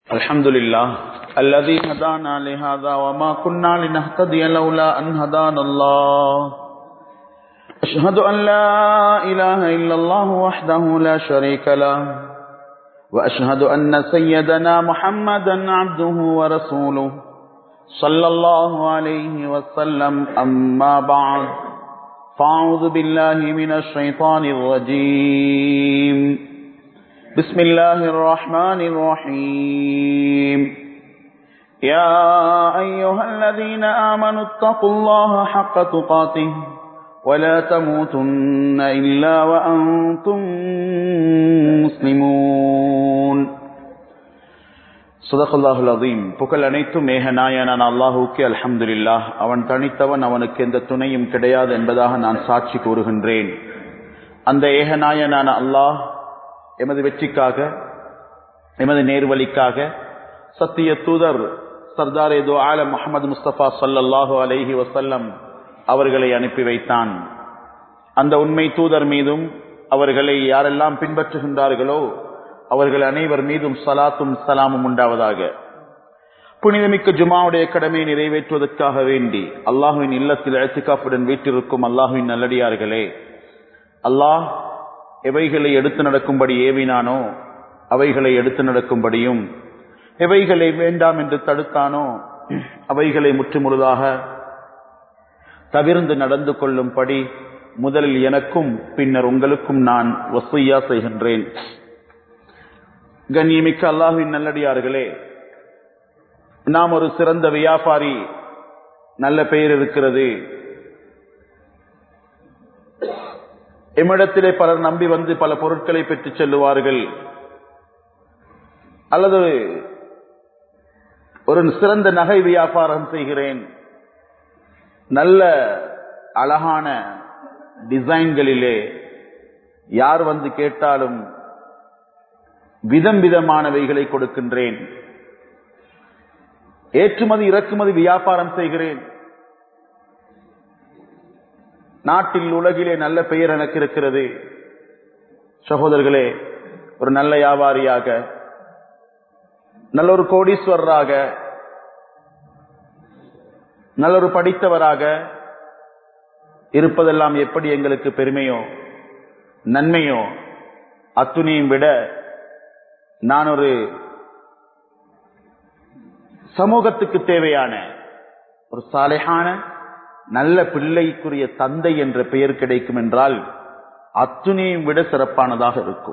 الحمد لله الذي هدانا لهذا وما كنا لنهتدي لولا أن هدانا الله أشهد أن لا إله إلا الله وحده لا شريك له وأشهد أن سيدنا محمدا عبده ورسوله صلى الله عليه وسلم أما بعد فأعوذ بالله من الشيطان الرجيم بسم الله الرحمن الرحيم يا أيها الذين آمنوا اتقوا الله حق تقاته ولا تموتن إلا وأنتم مسلمون صدق الله العظيم புகழ் அனைத்தும் மேக நாயனான அல்லாஹுக்கு அல்ஹம்துலில்லாஹ் அவன் தனித்தவன் அவனுக்கு எந்த துணையும் கிடையாது என்பதாக நான் சாட்சி கூறுகின்றேன் அந்த ஏகநாயனான அல்லாஹ் எமது வெற்றிக்காக எமது நேர்வழிக்காக சத்திய தூதர் சர்தார் ஏதோ ஆலம் முகமது முஸ்தபா சல்லல்லாஹு அலைஹி வசல்லம் அவர்களை அனுப்பி வைத்தான் அந்த உண்மை தூதர் மீதும் அவர்களை யாரெல்லாம் பின்பற்றுகின்றார்களோ அவர்கள் அனைவர் மீதும் சலாத்தும் சலாமும் உண்டாவதாக புனிதமிக்க ஜுமாவுடைய கடமையை நிறைவேற்றுவதற்காக வேண்டி அல்லாஹுவின் இல்லத்தில் எழுத்துக்காப்புடன் வீட்டிருக்கும் அல்லாஹுவின் நல்லடியார்களே அல்லாஹ் எவைகளை எடுத்து நடக்கும்படி ஏவினானோ அவைகளை எடுத்து நடக்கும்படியும் எவைகளை வேண்டாம் என்று தடுத்தானோ அவைகளை முற்றுமுழுதாக தவிர்ந்து நடந்து கொள்ளும்படி முதலில் எனக்கும் பின்னர் உங்களுக்கும் நான் வசையா செய்கின்றேன் கண்ணியமிக்க அல்லாஹின் நல்லடியார்களே நாம் ஒரு சிறந்த வியாபாரி நல்ல பெயர் இருக்கிறது எம்மிடத்திலே பலர் நம்பி வந்து பல பொருட்களை பெற்றுச் செல்லுவார்கள் அல்லது ஒரு சிறந்த நகை வியாபாரம் செய்கிறேன் நல்ல அழகான டிசைன்களிலே யார் வந்து கேட்டாலும் விதம் விதமானவைகளை கொடுக்கின்றேன் ஏற்றுமதி இறக்குமதி வியாபாரம் செய்கிறேன் நாட்டில் உலகிலே நல்ல பெயர் எனக்கு இருக்கிறது சகோதரர்களே ஒரு நல்ல வியாபாரியாக நல்ல ஒரு கோடீஸ்வரராக நல்ல ஒரு படித்தவராக இருப்பதெல்லாம் எப்படி எங்களுக்கு பெருமையோ நன்மையோ அத்துணையும் விட நான் ஒரு சமூகத்துக்கு தேவையான ஒரு சாலையான நல்ல பிள்ளைக்குரிய தந்தை என்ற பெயர் கிடைக்கும் என்றால் அத்துணையும் விட சிறப்பானதாக இருக்கும்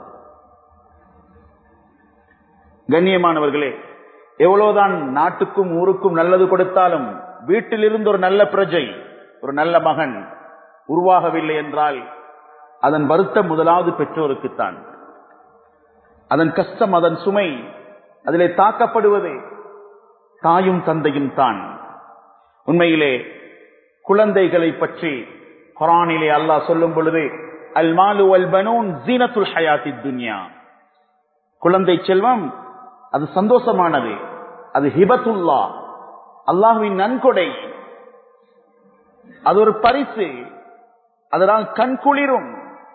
கண்ணியமானவர்களே எவ்வளவுதான் நாட்டுக்கும் ஊருக்கும் நல்லது கொடுத்தாலும் வீட்டிலிருந்து ஒரு நல்ல பிரஜை ஒரு நல்ல மகன் உருவாகவில்லை என்றால் அதன் வருத்தம் முதலாவது பெற்றோருக்குத்தான் அதன் கஷ்டம் அதன் சுமை அதிலே தாக்கப்படுவது தாயும் தந்தையும் தான் உண்மையிலே குழந்தைகளை பற்றி குரானிலே அல்லாஹ் சொல்லும் பொழுது அல் மாலு அல் பனூன் ஜீனத்துல் ஹயாத்தி துன்யா குழந்தை செல்வம் அது சந்தோஷமானது அது ஹிபத்துல்லா அல்லாஹுவின் நன்கொடை அது ஒரு பரிசு அதனால் கண் குளிரும்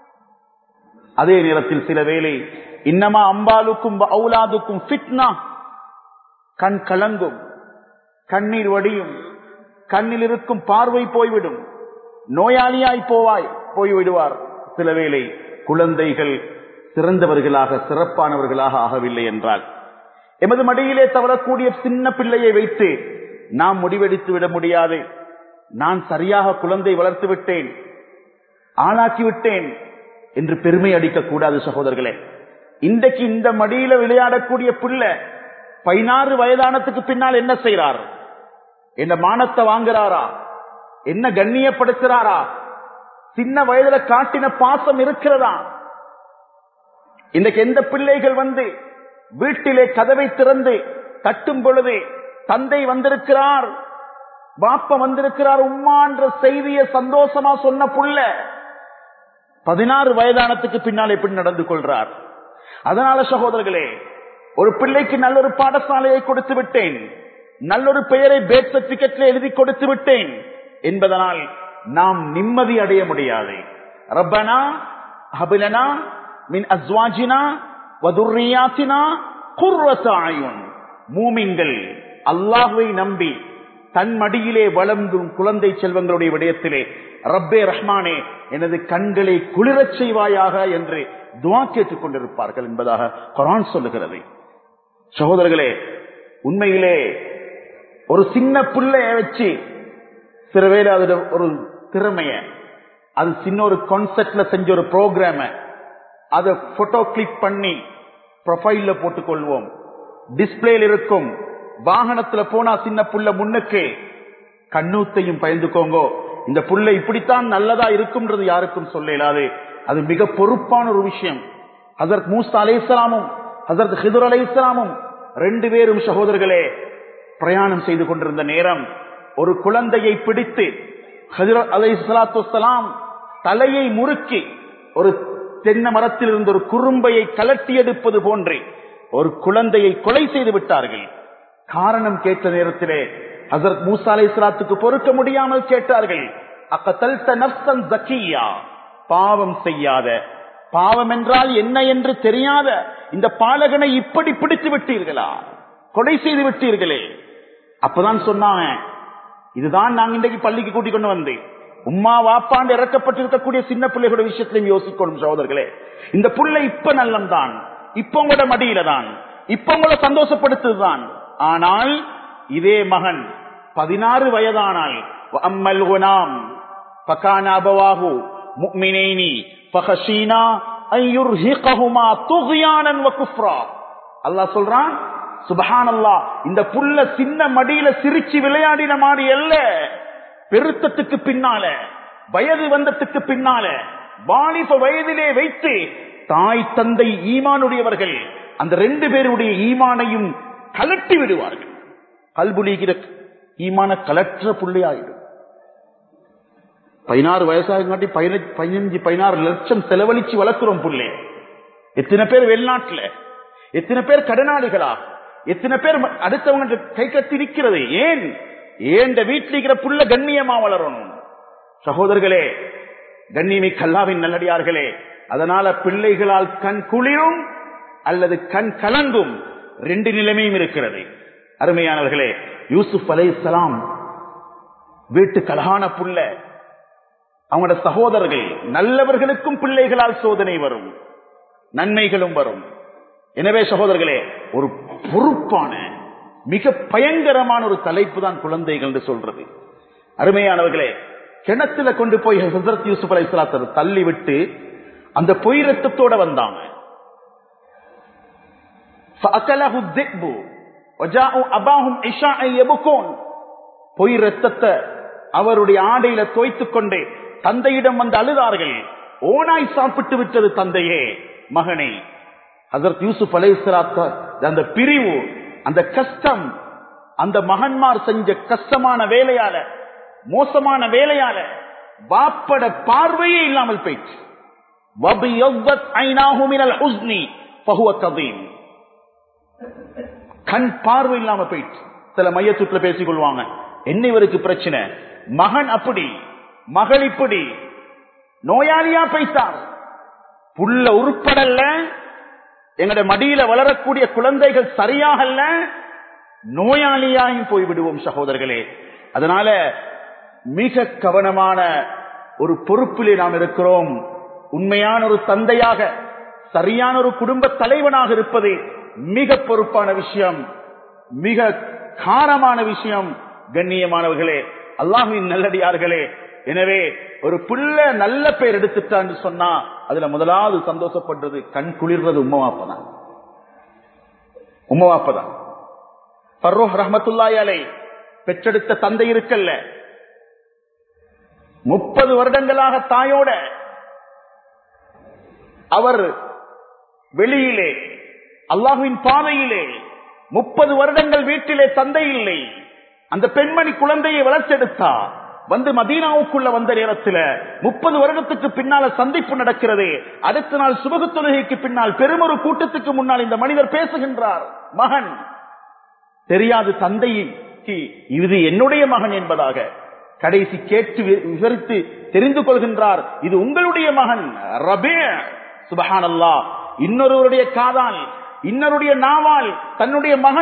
அதே நேரத்தில் சில வேளை இன்னமா அம்பாலுக்கும் அவுலாதுக்கும் ஃபிட்னா கண் கலங்கும் கண்ணீர் வடியும் கண்ணில் இருக்கும் பார்வை போய்விடும் நோயாளியாய் போவாய் போய்விடுவார் சில வேளை குழந்தைகள் சிறந்தவர்களாக சிறப்பானவர்களாக ஆகவில்லை என்றால் எமது மடியிலே தவறக்கூடிய சின்ன பிள்ளையை வைத்து நாம் முடிவெடுத்து விட முடியாது நான் சரியாக குழந்தை வளர்த்து விட்டேன் ஆளாக்கி விட்டேன் என்று பெருமை அடிக்க கூடாது சகோதரர்களே இன்றைக்கு இந்த மடியில விளையாடக்கூடிய பிள்ளை பதினாறு வயதானத்துக்கு பின்னால் என்ன செய்யறார் என்ன மானத்தை வாங்குறாரா என்ன கண்ணியப்படுத்துறாரா சின்ன வயதுல காட்டின பாசம் இருக்கிறதா இன்றைக்கு எந்த பிள்ளைகள் வந்து வீட்டிலே கதவை திறந்து தட்டும் பொழுது தந்தை வந்திருக்கிறார் பாப்ப வந்திருக்கிறார் உம்மான்ற செய்தியை சந்தோஷமா சொன்ன புள்ள பதினாறு வயதானத்துக்கு பின்னால் எப்படி நடந்து கொள்றார் அதனால சகோதரர்களே ஒரு பிள்ளைக்கு நல்லொரு பாடசாலையை கொடுத்து விட்டேன் நல்லொரு பெயரை பேட் சர்டிபிகேட்ல எழுதி கொடுத்து விட்டேன் என்பதனால் நாம் நிம்மதி அடைய முடியாது ரப்பனா ஹபிலனா மின் அஸ்வாஜினா வதுர்ரியாத்தினா குர்ரத்த ஆயுன் மூமின்கள் அல்லாஹுவை நம்பி தன் மடியிலே வளர்ந்தும் குழந்தை செல்வங்களுடைய விடயத்திலே ரப்பே ரஹ்மானே எனது கண்களை குளிரச் செய்வாயாக என்று துவா கேட்டுக் கொண்டிருப்பார்கள் என்பதாக குரான் சொல்லுகிறது சகோதரர்களே உண்மையிலே ஒரு சின்ன பிள்ளைய வச்சு சிலவேளை அதோட ஒரு திறமைய அது சின்ன ஒரு கான்செப்ட்ல செஞ்ச ஒரு ப்ரோக்ராம அதை போட்டோ கிளிக் பண்ணி ப்ரொஃபைல்ல போட்டுக் கொள்வோம் டிஸ்பிளேல இருக்கும் வாகனத்துல போனா சின்ன புள்ள முன்னுக்கு கண்ணூத்தையும் பயந்துக்கோங்கோ இந்த புள்ள இப்படித்தான் நல்லதா இருக்கும்ன்றது யாருக்கும் சொல்ல இயலாது அது மிக பொறுப்பான ஒரு விஷயம் ஹசரத் மூசா அலை இஸ்லாமும் ஹசரத் ஹிதுர் அலை இஸ்லாமும் ரெண்டு பேரும் சகோதரர்களே பிரயாணம் செய்து கொண்டிருந்த நேரம் ஒரு குழந்தையை பிடித்து ஹஜரத் அலை சலாத்து தலையை முறுக்கி ஒரு தென்னை மரத்தில் இருந்த ஒரு குறும்பையை கலட்டி எடுப்பது போன்றே ஒரு குழந்தையை கொலை செய்து விட்டார்கள் காரணம் கேட்ட நேரத்திலே ஹசரத் மூசா அலை சலாத்துக்கு பொறுக்க முடியாமல் கேட்டார்கள் அக்கத்தல்த நப்சன் ஜக்கியா பாவம் செய்யாத பாவம் என்றால் என்ன என்று தெரியாத இந்த பாலகனை இப்படி பிடித்து விட்டீர்களா கொலை செய்து விட்டீர்களே அப்பதான் சொன்னாங்க இதுதான் நாங்க இன்றைக்கு பள்ளிக்கு கூட்டிக் கொண்டு வந்தேன் உம்மா வாப்பாண்டு இறக்கப்பட்டிருக்கக்கூடிய சின்ன பிள்ளைகளோட விஷயத்திலையும் யோசிக்கணும் சகோதரர்களே இந்த புள்ளை இப்ப நல்லம்தான் இப்ப உங்களோட மடியில தான் இப்ப உங்களை சந்தோஷப்படுத்துதுதான் ஆனால் இதே மகன் பதினாறு வயதானால் அம்மல் குணாம் பகான அபவாகு முக்மினேனி பகஷீனா ஐயுர்ஹிகஹுமா துகியானன் வகுஃப்ரா அல்லாஹ் சொல்றான் சுபஹான் அல்லா இந்த புள்ள சின்ன மடியில சிரிச்சு விளையாடின மாதிரி அல்ல பெருத்தத்துக்கு பின்னால வயது வந்தத்துக்கு பின்னால வாலிப வயதிலே வைத்து தாய் தந்தை ஈமானுடையவர்கள் அந்த ரெண்டு பேருடைய ஈமானையும் கலட்டி விடுவார்கள் கல்புலிகிற ஈமான கலற்ற புள்ளையாயிடும் பதினாறு வயசாகாட்டி பதினஞ்சு பதினாறு லட்சம் செலவழிச்சு வளர்க்கிறோம் புள்ளே எத்தனை பேர் வெளிநாட்டுல எத்தனை பேர் கடனாளிகளா எத்தனை பேர் அடுத்தவங்க கை கட்டி நிற்கிறது ஏன் ஏண்ட வீட்டில் இருக்கிற புள்ள கண்ணியமா வளரணும் சகோதரர்களே கண்ணியமை கல்லாவின் நல்லடியார்களே அதனால பிள்ளைகளால் கண் குளிரும் அல்லது கண் கலங்கும் ரெண்டு நிலைமையும் இருக்கிறது அருமையானவர்களே யூசுப் அலை இஸ்லாம் வீட்டு கலகான புள்ள அவங்களோட சகோதரர்கள் நல்லவர்களுக்கும் பிள்ளைகளால் சோதனை வரும் நன்மைகளும் வரும் எனவே சகோதரர்களே ஒரு பொறுப்பான மிக பயங்கரமான ஒரு தலைப்பு தான் குழந்தைகள் என்று சொல்றது அருமையானவர்களே கிணத்துல கொண்டு போய் ஹசரத் யூசுப் அலை இஸ்லாத்தர் தள்ளி விட்டு அந்த பொய் ரத்தத்தோட வந்தாங்க பொய் ரத்தத்தை அவருடைய ஆடையில தோய்த்துக் கொண்டு தந்தையிடம் வந்து அழுதார்கள் ஓனாய் சாப்பிட்டு விட்டது தந்தையே மகனே ஹசரத் யூசுப் அலை அந்த பிரிவு அந்த கஷ்டம் அந்த மகன்மார் செஞ்ச கஷ்டமான வேலையால மோசமான வேலையால வாப்பட பார்வையே இல்லாமல் போயிற்று கண் பார்வை இல்லாம போயிட்டு சில மையத்துட்டுல பேசிக் கொள்வாங்க என்ன இவருக்கு பிரச்சனை மகன் அப்படி மகள் இப்படி நோயாளியா போய்த்தார் புள்ள உருப்படல்ல எங்கட மடியில வளரக்கூடிய குழந்தைகள் சரியாகல்ல நோயாளியாயும் போய்விடுவோம் சகோதரர்களே அதனால மிக கவனமான ஒரு பொறுப்பிலே நாம் இருக்கிறோம் உண்மையான ஒரு தந்தையாக சரியான ஒரு குடும்ப தலைவனாக இருப்பது மிக பொறுப்பான விஷயம் மிக காரமான விஷயம் கண்ணியமானவர்களே அல்லாஹின் நல்லடியார்களே எனவே ஒரு புள்ள நல்ல பெயர் எடுத்துட்டான்னு சொன்னா அதுல முதலாவது சந்தோஷப்படுறது கண் குளிர்றது உம்மவாப்பதான் உம்மவாப்பதான் பர்ரோஹ் ரஹமத்துல்லாயாலை பெற்றெடுத்த தந்தை இருக்கல்ல முப்பது வருடங்களாக தாயோட அவர் வெளியிலே அல்லாஹுவின் பாதையிலே முப்பது வருடங்கள் வீட்டிலே தந்தை இல்லை அந்த பெண்மணி குழந்தையை வளர்த்தெடுத்தா வந்து மதீனாவுக்குள்ள வந்த நேரத்தில் முப்பது வருடத்துக்கு பின்னால சந்திப்பு நடக்கிறது அடுத்த நாள் சுபகு தொழுகைக்கு பின்னால் பெருமொரு கூட்டத்துக்கு முன்னால் இந்த மனிதர் பேசுகின்றார் மகன் தெரியாது தந்தைக்கு இது என்னுடைய மகன் என்பதாக கடைசி கேட்டு விவரித்து தெரிந்து கொள்கின்றார் இது உங்களுடைய மகன் ரபே சுபஹான் அல்லா இன்னொருவருடைய காதால் இன்னருடைய நாவால் தன்னுடைய மகன்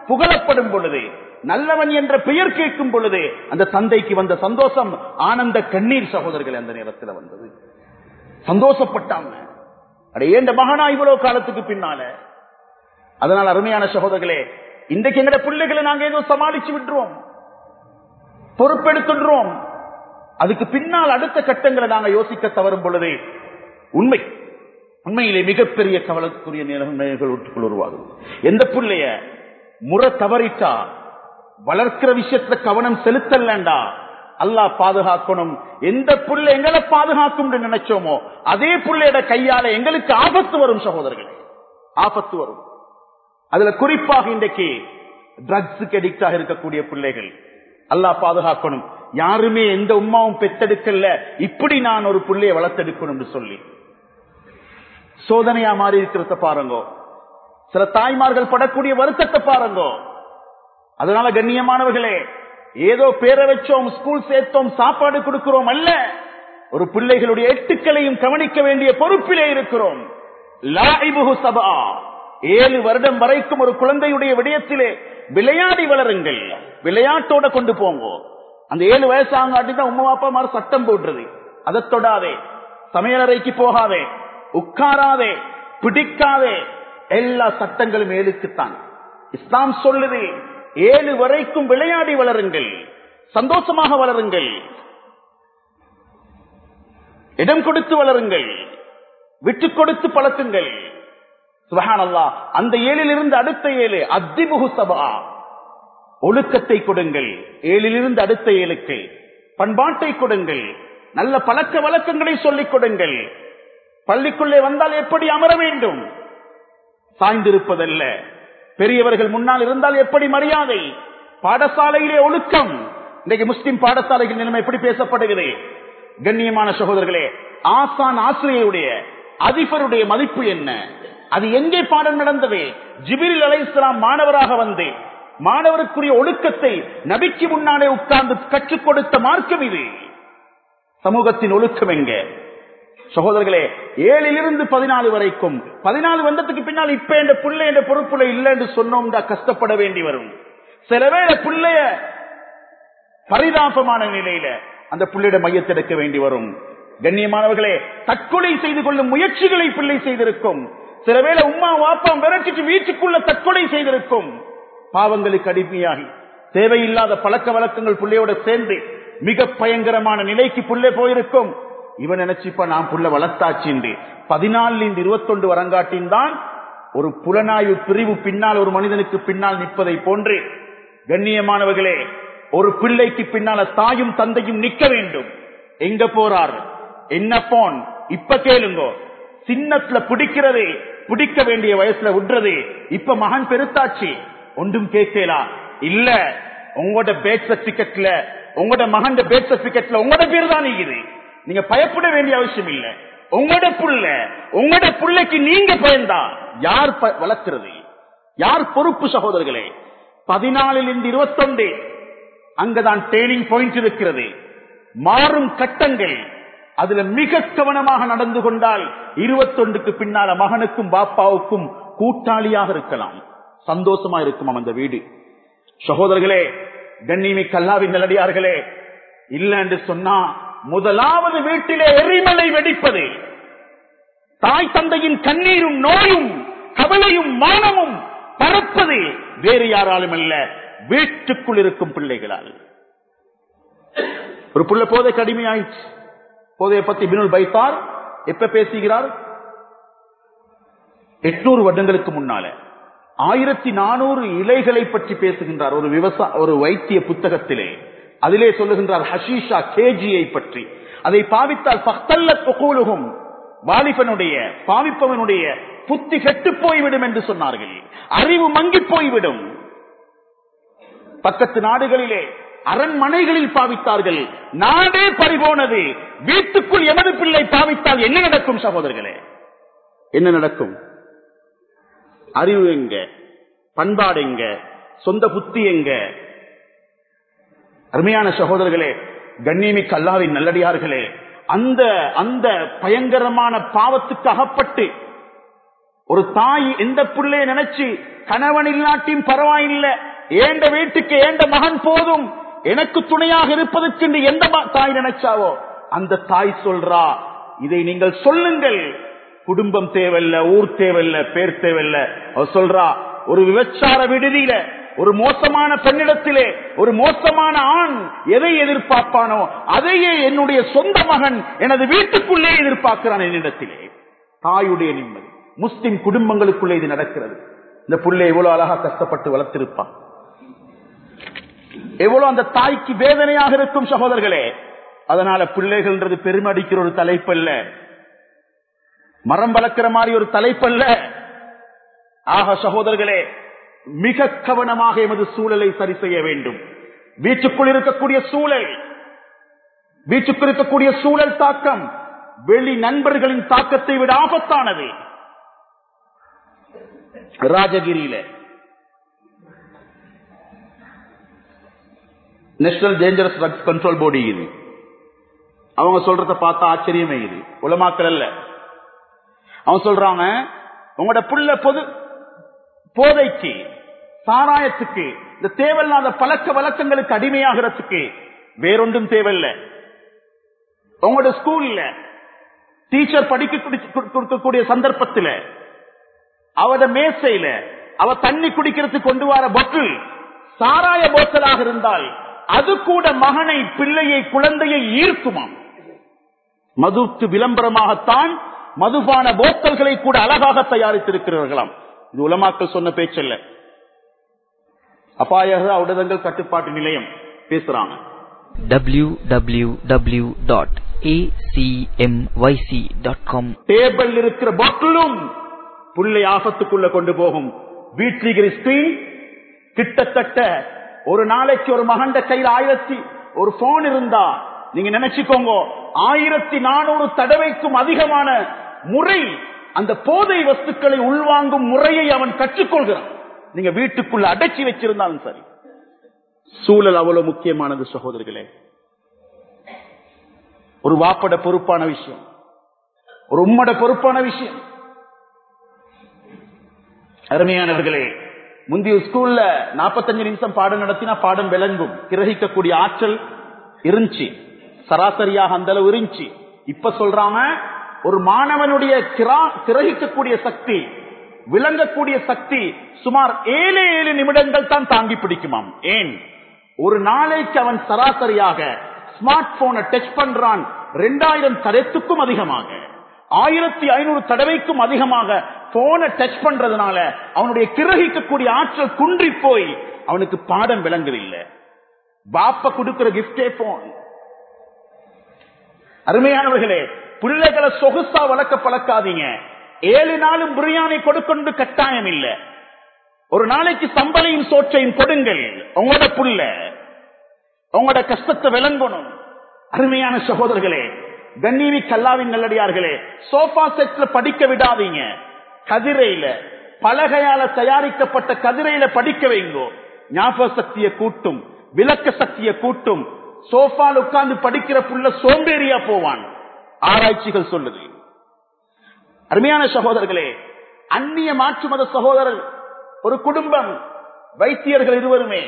புகழப்படும் பொழுது நல்லவன் என்ற பெயர் கேட்கும் பொழுது அந்த தந்தைக்கு வந்த சந்தோஷம் ஆனந்த கண்ணீர் சகோதரர்கள் அந்த நேரத்தில் வந்தது சந்தோஷப்பட்டாங்க அட ஏண்ட மகனா இவ்வளவு காலத்துக்கு பின்னால அதனால் அருமையான சகோதரர்களே இன்றைக்கு எங்கட பிள்ளைகளை நாங்க ஏதோ சமாளிச்சு விட்டுருவோம் பொறுப்பெடுத்துடுறோம் அதுக்கு பின்னால் அடுத்த கட்டங்களை நாங்க யோசிக்க தவறும் பொழுது உண்மை உண்மையிலே மிகப்பெரிய கவலைக்குரிய நிலைமைகள் வீட்டுக்குள் உருவாகும் எந்த பிள்ளைய முறை தவறிட்டா வளர்க்கிற விஷயத்துல கவனம் செலுத்தலண்டா அல்லாஹ் பாதுகாக்கணும் எந்த புள்ள எங்களை பாதுகாக்கும் நினைச்சோமோ அதே புள்ளையோட கையால எங்களுக்கு ஆபத்து வரும் சகோதரர்களே ஆபத்து வரும் அதுல குறிப்பாக இன்றைக்கு ட்ரக்ஸுக்கு அடிக்டாக இருக்கக்கூடிய பிள்ளைகள் அல்லாஹ் பாதுகாக்கணும் யாருமே எந்த உமாவும் பெத்தெடுக்கல இப்படி நான் ஒரு பிள்ளையை வளர்த்தெடுக்கணும் சொல்லி சோதனையா மாறி இருக்கிறத பாருங்க சில தாய்மார்கள் படக்கூடிய வருத்தத்தை பாருங்க அதனால கண்ணியமானவர்களே ஏதோ பேரை வச்சோம் ஸ்கூல் சேர்த்தோம் சாப்பாடு கொடுக்கிறோம் அல்ல ஒரு பிள்ளைகளுடைய எட்டுக்களையும் கவனிக்க வேண்டிய பொறுப்பிலே இருக்கிறோம் லாயிபுகு சபா ஏழு வருடம் வரைக்கும் ஒரு குழந்தையுடைய விடயத்திலே விளையாடி வளருங்கள் விளையாட்டோட கொண்டு போங்க அந்த ஏழு வயசு ஆங்காட்டி தான் உமா அப்பா மாதிரி சட்டம் போட்டுறது அதை தொடாதே சமையலறைக்கு போகாதே உட்காராதே பிடிக்காதே எல்லா சட்டங்களும் ஏழுக்குத்தான் இஸ்லாம் சொல்லுது ஏழு வரைக்கும் விளையாடி வளருங்கள் சந்தோஷமாக வளருங்கள் இடம் கொடுத்து வளருங்கள் விட்டு கொடுத்து பழக்குங்கள் சுபஹானல்லா அந்த ஏழிலிருந்து அடுத்த ஏழு அத்திமுகு சபா ஒழுக்கத்தை கொடுங்கள் ஏழிலிருந்து அடுத்த ஏழுக்கு பண்பாட்டை கொடுங்கள் நல்ல பழக்க வழக்கங்களை சொல்லிக் கொடுங்கள் பள்ளிக்குள்ளே வந்தால் எப்படி அமர வேண்டும் சாய்ந்திருப்பதல்ல பெரியவர்கள் முன்னால் இருந்தால் எப்படி மரியாதை பாடசாலையிலே ஒழுக்கம் இன்றைக்கு முஸ்லிம் பாடசாலைகள் நிலைமை எப்படி பேசப்படுகிறது கண்ணியமான சகோதரர்களே ஆசான் ஆசிரியருடைய அதிபருடைய மதிப்பு என்ன அது எங்கே பாடம் நடந்தது ஜிபிரில் அலை இஸ்லாம் மாணவராக வந்து மாணவருக்குரிய ஒழுக்கத்தை நபிக்கு முன்னாலே உட்கார்ந்து கற்றுக் கொடுத்த மார்க்கம் இது சமூகத்தின் ஒழுக்கம் எங்க சகோதரர்களே ஏழிலிருந்து பதினாலு வரைக்கும் பதினாலு வந்ததுக்கு பின்னால் இப்ப என்ற பிள்ளை என்ற பொறுப்புல இல்லை என்று சொன்னோம்டா கஷ்டப்பட வேண்டி வரும் சில வேளை பிள்ளைய பரிதாபமான நிலையில அந்த பிள்ளையிட மையத்தெடுக்க வேண்டி வரும் கண்ணியமானவர்களே தற்கொலை செய்து கொள்ளும் முயற்சிகளை பிள்ளை செய்திருக்கும் சில வேளை உமா வாப்பா விரட்டிட்டு வீட்டுக்குள்ள தற்கொலை செய்திருக்கும் பாவங்களுக்கு அடிமையாகி தேவையில்லாத பழக்க வழக்கங்கள் பிள்ளையோட சேர்ந்து மிக பயங்கரமான நிலைக்கு புள்ளே போயிருக்கும் இவன் நினைச்சுப்பா நான் புள்ள வளர்த்தாச்சு பதினாலில் இருந்து இருபத்தொண்டு வரங்காட்டின் தான் ஒரு புலனாய்வு பிரிவு பின்னால் ஒரு மனிதனுக்கு பின்னால் நிற்பதை போன்று கண்ணியமானவர்களே ஒரு பிள்ளைக்கு பின்னால தாயும் தந்தையும் நிக்க வேண்டும் எங்க போறார் என்ன போன் இப்ப கேளுங்கோ சின்னத்துல பிடிக்கிறது பிடிக்க வேண்டிய வயசுல விடுறது இப்ப மகன் பெருத்தாச்சு ஒன்றும் கேட்கலா இல்ல உங்களோட பேட் சர்டிபிகேட்ல உங்களோட மகன் பேட் சர்டிபிகேட்ல உங்களோட பேர் தான் நீக்குது நீங்க பயப்பட வேண்டிய அவசியம் இல்ல உங்களோட புள்ள உங்களோட புள்ளைக்கு நீங்க பயந்தா யார் வளர்க்கிறது யார் பொறுப்பு சகோதரர்களே பதினாலில் இருந்து இருபத்தொன்று அங்கதான் டேர்னிங் பாயிண்ட் இருக்கிறது மாறும் கட்டங்கள் அதுல மிக கவனமாக நடந்து கொண்டால் இருபத்தொன்றுக்கு பின்னால மகனுக்கும் பாப்பாவுக்கும் கூட்டாளியாக இருக்கலாம் சந்தோஷமா இருக்கும் அந்த வீடு சகோதரர்களே கண்ணிமி கல்லாவின் நிலடியார்களே இல்ல என்று சொன்னா முதலாவது வீட்டிலே எரிமலை வெடிப்பது தாய் தந்தையின் கண்ணீரும் நோயும் கவலையும் மானமும் பறப்பது வேறு யாராலும் அல்ல வீட்டுக்குள் இருக்கும் பிள்ளைகளால் ஒரு புள்ள போதை கடுமையாயிடுச்சு போதையை பத்தி பினுல் பைத்தார் எப்ப பேசுகிறார் எட்நூறு வருடங்களுக்கு முன்னால ஆயிரத்தி நானூறு இலைகளை பற்றி பேசுகின்றார் ஒரு விவசாய ஒரு வைத்திய புத்தகத்திலே அதிலே சொல்லுகின்றார் ஹஷீஷா கேஜியை பற்றி அதை பாவித்தால் பக்தல்ல புகூலுகும் வாலிபனுடைய பாவிப்பவனுடைய புத்தி கெட்டு போய்விடும் என்று சொன்னார்கள் அறிவு மங்கி போய்விடும் பக்கத்து நாடுகளிலே அரண்மனைகளில் பாவித்தார்கள் நாடே பறிபோனது வீட்டுக்குள் எமது பிள்ளை பாவித்தால் என்ன நடக்கும் சகோதரர்களே என்ன நடக்கும் அறிவு எங்க பண்பாடு எங்க சொந்த புத்தி எங்க அருமையான சகோதரர்களே கண்ணியமிக்க அல்லாவின் நல்லடியார்களே அந்த அந்த பயங்கரமான பாவத்துக்கு அகப்பட்டு ஒரு தாய் எந்த பிள்ளைய நினைச்சு கணவன் இல்லாட்டியும் பரவாயில்லை ஏண்ட வீட்டுக்கு ஏண்ட மகன் போதும் எனக்கு துணையாக இருப்பதற்கு என்று எந்த ம- தாய் நினைச்சாவோ அந்த தாய் சொல்றா இதை நீங்கள் சொல்லுங்கள் குடும்பம் தேவையில்ல ஊர் தேவையில்ல பேர் தேவையில்ல அவ சொல்றா ஒரு விபச்சார விடுதியில ஒரு மோசமான பெண்ணிடத்திலே ஒரு மோசமான ஆண் எதை எதிர்பார்ப்பானோ அதையே என்னுடைய சொந்த மகன் எனது வீட்டுக்குள்ளே எதிர்பார்க்கிறான் என்னிடத்திலே தாயுடைய நிம்மதி முஸ்லிம் குடும்பங்களுக்குள்ளே இது நடக்கிறது இந்த புள்ளை எவ்வளவு அழகா கஷ்டப்பட்டு வளர்த்திருப்பான் எவ்வளவு அந்த தாய்க்கு வேதனையாக இருக்கும் சகோதரர்களே அதனால பிள்ளைகள்ன்றது பெருமடிக்கிற ஒரு தலைப்பல்ல மரம் வளர்க்கிற மாதிரி ஒரு தலைப்பல்ல ஆக சகோதரர்களே மிக கவனமாக எமது சூழலை சரி செய்ய வேண்டும் வீட்டுக்குள் இருக்கக்கூடிய சூழல் வீட்டுக்குள் இருக்கக்கூடிய சூழல் தாக்கம் வெளி நண்பர்களின் தாக்கத்தை விட ஆபத்தானது ராஜகிரியில national dangerous drugs control board இது அவங்க சொல்றத பார்த்தா ஆச்சரியமே இது உலமாக்கல் அல்ல அவங்க சொல்றாங்க உங்களோட புள்ள பொது போதைக்கு சாராயத்துக்கு இந்த தேவையில்லாத பழக்க வழக்கங்களுக்கு அடிமையாகிறதுக்கு வேறொன்றும் தேவையில்லை உங்களோட ஸ்கூல்ல டீச்சர் படிக்க குடி- கு- கொடுக்கக்கூடிய சந்தர்ப்பத்தில் அவட மேசையில அவ தண்ணி குடிக்கிறதுக்கு கொண்டு வர பொட்டில் சாராய போத்தலாக இருந்தால் அது கூட மகனை பிள்ளையை குழந்தையை ஈர்க்குமாம் மதுக்கு விளம்பரமாகத்தான் மதுபான போத்தல்களை கூட அழகாக தயாரித்திருக்கிறார்களாம் இது உலமாக்கள் சொன்ன பேச்சல்ல அபாய உடதங்கள் கட்டுப்பாட்டு நிலையம் பேசுறாங்க www.acmyc.com டேபிள் இருக்கிற பாட்டிலும் புள்ளை ஆபத்துக்குள்ள கொண்டு போகும் வீட்டில் ஸ்கிரீன் கிட்டத்தட்ட ஒரு நாளைக்கு ஒரு மகண்ட கையில் ஆயிரத்தி ஒரு போன் இருந்தா நீங்க நினைச்சுக்கோங்க ஆயிரத்தி நானூறு தடவைக்கும் அதிகமான முறை அந்த போதை வஸ்துக்களை உள்வாங்கும் முறையை அவன் கற்றுக்கொள்கிறான் நீங்க வீட்டுக்குள்ள அடக்கி வச்சிருந்தாலும் சரி சூழல் அவ்வளவு முக்கியமானது சகோதரர்களே ஒரு வாப்பட பொறுப்பான விஷயம் ஒரு உம்மட பொறுப்பான விஷயம் அருமையானவர்களே முந்தைய ஸ்கூல்ல 45 நிமிஷம் பாடம் நடத்தினா பாடம் விளங்கும் கிரகிக்கக்கூடிய ஆற்றல் இருந்துச்சு சராசரியாக அந்த அளவு இருந்துச்சு இப்ப சொல்றாங்க ஒரு மாணவனுடைய கிரா- கிரகிக்கக்கூடிய சக்தி விளங்கக்கூடிய சக்தி சுமார் ஏழு ஏழு நிமிடங்கள் தான் தாங்கி பிடிக்குமாம் ஏன் ஒரு நாளைக்கு அவன் சராசரியாக ஸ்மார்ட் போனை டச் பண்றான் ரெண்டாயிரம் தடத்துக்கும் அதிகமாக ஆயிரத்தி ஐநூறு தடவைக்கும் அதிகமாக போனை டச் பண்றதுனால அவனுடைய கிரகிக்கக்கூடிய ஆற்றல் குன்றி போய் அவனுக்கு பாடம் விளங்குதில்லை பாப்ப கொடுக்கிற கிஃப்டே போன் அருமையானவர்களே பிள்ளைகளை சொகுசா வளர்க்க பழக்காதீங்க ஏழு நாளும் பிரியாணி கொடுக்கொண்டு கட்டாயம் இல்ல ஒரு நாளைக்கு சம்பளையும் சோற்றையும் கொடுங்கள் உங்களோட புள்ள உங்களோட கஷ்டத்தை விளங்கணும் அருமையான சகோதரர்களே கண்ணிவி கல்லாவின் நல்லடியார்களே சோஃபா செட்ல படிக்க விடாதீங்க கதிரையில பலகையால தயாரிக்கப்பட்ட கதிரையில படிக்க வைங்கோ ஞாபக சக்தியை கூட்டும் விளக்க சக்தியை கூட்டும் சோஃபால உட்கார்ந்து படிக்கிற புள்ள சோம்பேறியா போவான் ஆராய்ச்சிகள் சொல்லுது அருமையான சகோதரர்களே அந்நிய மாற்று மத சகோதரர் ஒரு குடும்பம் வைத்தியர்கள் இருவருமே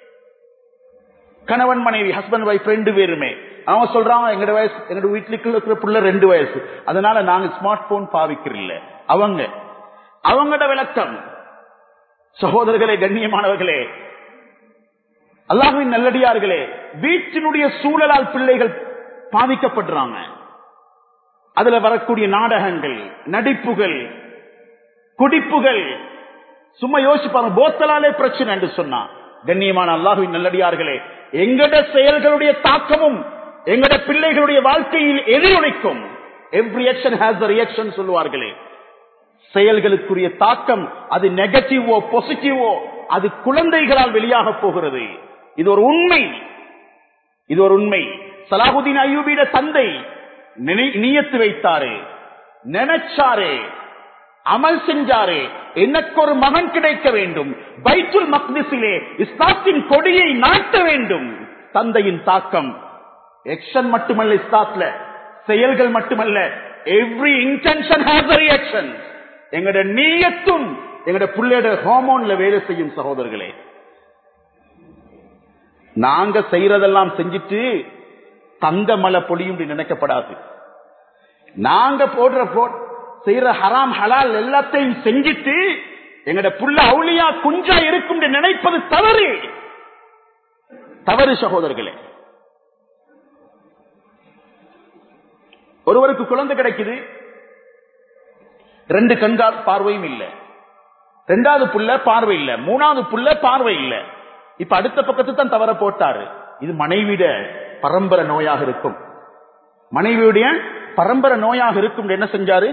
கணவன் மனைவி ஹஸ்பண்ட் வைஃப் ரெண்டு பேருமே அவங்க சொல்றாங்க எங்கட வயசு எங்கட வீட்டுக்கு இருக்கிற புள்ள ரெண்டு வயசு அதனால நாங்க ஸ்மார்ட் போன் பாவிக்கிறோம் அவங்க அவங்களோட விளக்கம் சகோதரர்களே கண்ணியமானவர்களே அல்லாஹுவின் நல்லடியார்களே வீட்டினுடைய சூழலால் பிள்ளைகள் பாதிக்கப்படுறாங்க அதுல வரக்கூடிய நாடகங்கள் நடிப்புகள் குடிப்புகள் சும்மா யோசிப்பாங்க போத்தலாலே பிரச்சனை என்று சொன்னா கண்ணியமான அல்லாஹுவின் நல்லடியார்களே எங்கட செயல்களுடைய தாக்கமும் எங்கட பிள்ளைகளுடைய வாழ்க்கையில் எதிரொலிக்கும் எவ்ரி ஆக்ஷன் ஹேஸ் ரியாக்ஷன் சொல்லுவார்களே செயல்களுக்குரிய தாக்கம் அது நெகட்டிவோ பாசிட்டிவோ அது குழந்தைகளால் வெளியாக போகிறது இது ஒரு உண்மை இது ஒரு உண்மை சலாஹுதீன் அய்யூபிட தந்தை நினை- நியத்து வைத்தாரு நினைச்சாரு அமல் செஞ்சாரு எனக்கு ஒரு மகன் கிடைக்க வேண்டும் பைத்துல் மக்திஸிலே இஸ்லாத்தின் கொடியை நாட்ட வேண்டும் தந்தையின் தாக்கம் எக்ஷன் மட்டுமல்ல இஸ்லாத்ல செயல்கள் மட்டுமல்ல எவ்ரி இன்டென்ஷன் ஹேஸ் ரியாக்ஷன் எங்கட நீயத்தும் எங்கட புள்ளையோட ஹார்மோன்ல வேலை செய்யும் சகோதரர்களே நாங்க செய்யறதெல்லாம் செஞ்சுட்டு தங்க மலை பொழியும் என்று நினைக்கப்படாது நாங்க போடுற போ செய்யற ஹராம் ஹலால் எல்லாத்தையும் செஞ்சுட்டு எங்கட புள்ள அவுளியா குஞ்சா இருக்கும் என்று நினைப்பது தவறு தவறு சகோதரர்களே ஒருவருக்கு குழந்தை கிடைக்குது ரெண்டு கண்கால் பார்வையும் இல்ல ரெண்டாவது புள்ள பார்வை இல்ல மூணாவது புள்ள பார்வை இல்ல இப்ப அடுத்த பக்கத்து தான் தவற போட்டாரு இது மனைவிட பரம்பரை நோயாக இருக்கும் மனைவியுடைய பரம்பரை நோயாக இருக்கும் என்ன செஞ்சாரு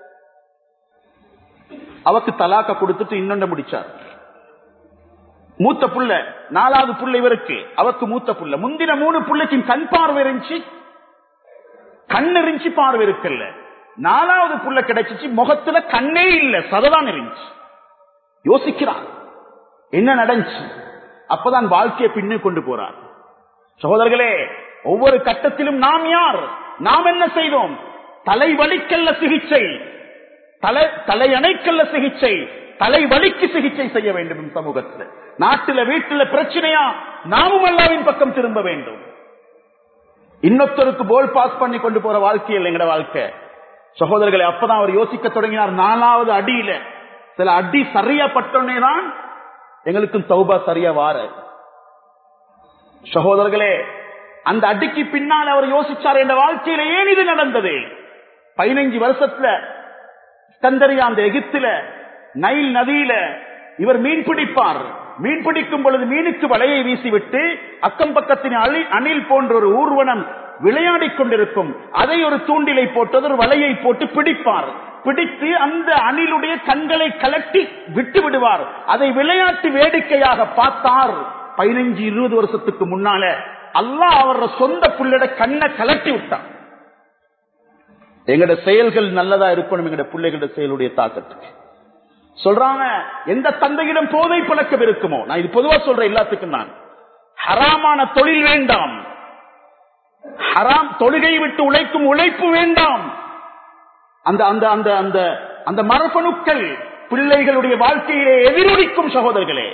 அவக்கு தலாக்க கொடுத்துட்டு இன்னொன்று முடிச்சார் மூத்த புள்ள நாலாவது புள்ள இவருக்கு அவருக்கு மூத்த புள்ள முந்தின மூணு புள்ளைக்கு கண் பார்வை இருந்துச்சு கண் இருந்துச்சு பார்வை இருக்குல்ல நாலாவது புள்ள கிடைச்சிச்சு முகத்துல கண்ணே இல்ல சததான் இருந்துச்சு யோசிக்கிறார் என்ன நடந்துச்சு அப்பதான் வாழ்க்கையை பின்னே கொண்டு போறார் சகோதரர்களே ஒவ்வொரு கட்டத்திலும் நாம் யார் நாம் என்ன செய்தோம் தலை வலிக்கல்ல சிகிச்சை தலை தலை அணைக்கல்ல சிகிச்சை தலை வலிக்கு சிகிச்சை செய்ய வேண்டும் இந்த சமூகத்தில் நாட்டில வீட்டுல பிரச்சனையா நாமும் அல்லாவின் பக்கம் திரும்ப வேண்டும் இன்னொருத்தருக்கு போல் பாஸ் பண்ணி கொண்டு போற வாழ்க்கையில் எங்கட வாழ்க்கை சகோதரர்களை அப்பதான் அவர் யோசிக்க தொடங்கினார் நாலாவது அடியில சில அடி சரியா பட்டோன்னே தான் எங்களுக்கும் சௌபா சரியா வார சகோதரர்களே அந்த அடிக்கு பின்னால் அவர் யோசிச்சார் என்ற வாழ்க்கையில ஏன் இது நடந்தது பதினைஞ்சு வருஷத்துல ஸ்கந்தரியா அந்த எகிப்தில நைல் நதியில இவர் மீன் பிடிப்பார் மீன் பிடிக்கும் பொழுது மீனுக்கு வலையை வீசிவிட்டு அக்கம் பக்கத்தின் அலி- அணில் போன்ற ஒரு ஊர்வனம் விளையாடிக் கொண்டிருக்கும் அதை ஒரு தூண்டிலை போட்டு ஒரு வலையை போட்டு பிடிப்பார் பிடித்து அந்த அணிலுடைய கண்களை கலட்டி விட்டு விடுவார் அதை விளையாட்டு வேடிக்கையாக பார்த்தார் பதினஞ்சு இருபது வருஷத்துக்கு முன்னால அல்லாஹ் அவரோட சொந்த புள்ளட கண்ணை கலட்டி விட்டான் எங்கட செயல்கள் நல்லதா இருக்கணும் எங்கட பிள்ளைகளோட செயலுடைய தாக்கத்துக்கு சொல்றாங்க எந்த தந்தையிடம் போதை பழக்கம் இருக்குமோ நான் இது பொதுவா சொல்றேன் எல்லாத்துக்கும் நான் ஹராமான தொழில் வேண்டாம் ஹராம் தொழுகை விட்டு உழைக்கும் உழைப்பு வேண்டாம் அந்த அந்த அந்த அந்த அந்த மரபணுக்கள் பிள்ளைகளுடைய வாழ்க்கையிலே எதிரொலிக்கும் சகோதரர்களே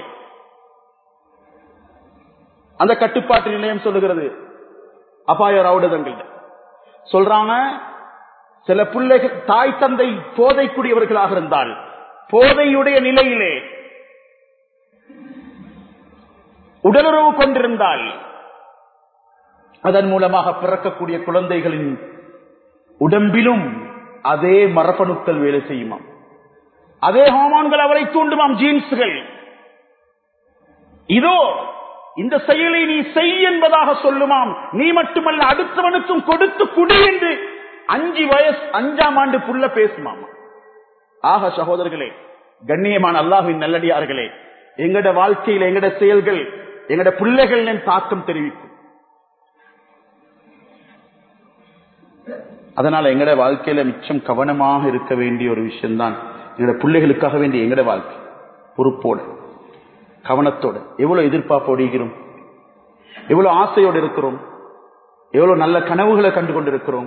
அந்த கட்டுப்பாட்டு நிலையம் சொல்லுகிறது அபாய ரவுடதங்கள் சொல்றாங்க சில பிள்ளைகள் தாய் தந்தை போதைக்குரியவர்களாக இருந்தால் போதையுடைய நிலையிலே உடலுறவு கொண்டிருந்தால் அதன் மூலமாக பிறக்கக்கூடிய குழந்தைகளின் உடம்பிலும் அதே மரபணுக்கள் வேலை செய்யுமாம் அதே ஹார்மோன்கள் அவரை தூண்டுமாம் ஜீன்ஸ்கள் இதோ இந்த செயலை நீ செய் என்பதாக சொல்லுமாம் நீ மட்டுமல்ல அடுத்தவனுக்கும் கொடுத்து குடி என்று அஞ்சு வயசு அஞ்சாம் ஆண்டு புள்ள பேசுமாமா ஆக சகோதரர்களே கண்ணியமான அல்லாஹுவின் நல்லடியார்களே எங்கட வாழ்க்கையில் எங்கட செயல்கள் எங்கட பிள்ளைகள் தாக்கம் தெரிவிக்கும் அதனால எங்கட வாழ்க்கையில மிச்சம் கவனமாக இருக்க வேண்டிய ஒரு விஷயம்தான் எங்கட பிள்ளைகளுக்காக வேண்டிய எங்கட வாழ்க்கை பொறுப்போடு கவனத்தோடு எவ்வளவு எதிர்பார்ப்போடு இருக்கிறோம் எவ்வளவு ஆசையோடு இருக்கிறோம் எவ்வளவு நல்ல கனவுகளை கண்டு கொண்டிருக்கிறோம்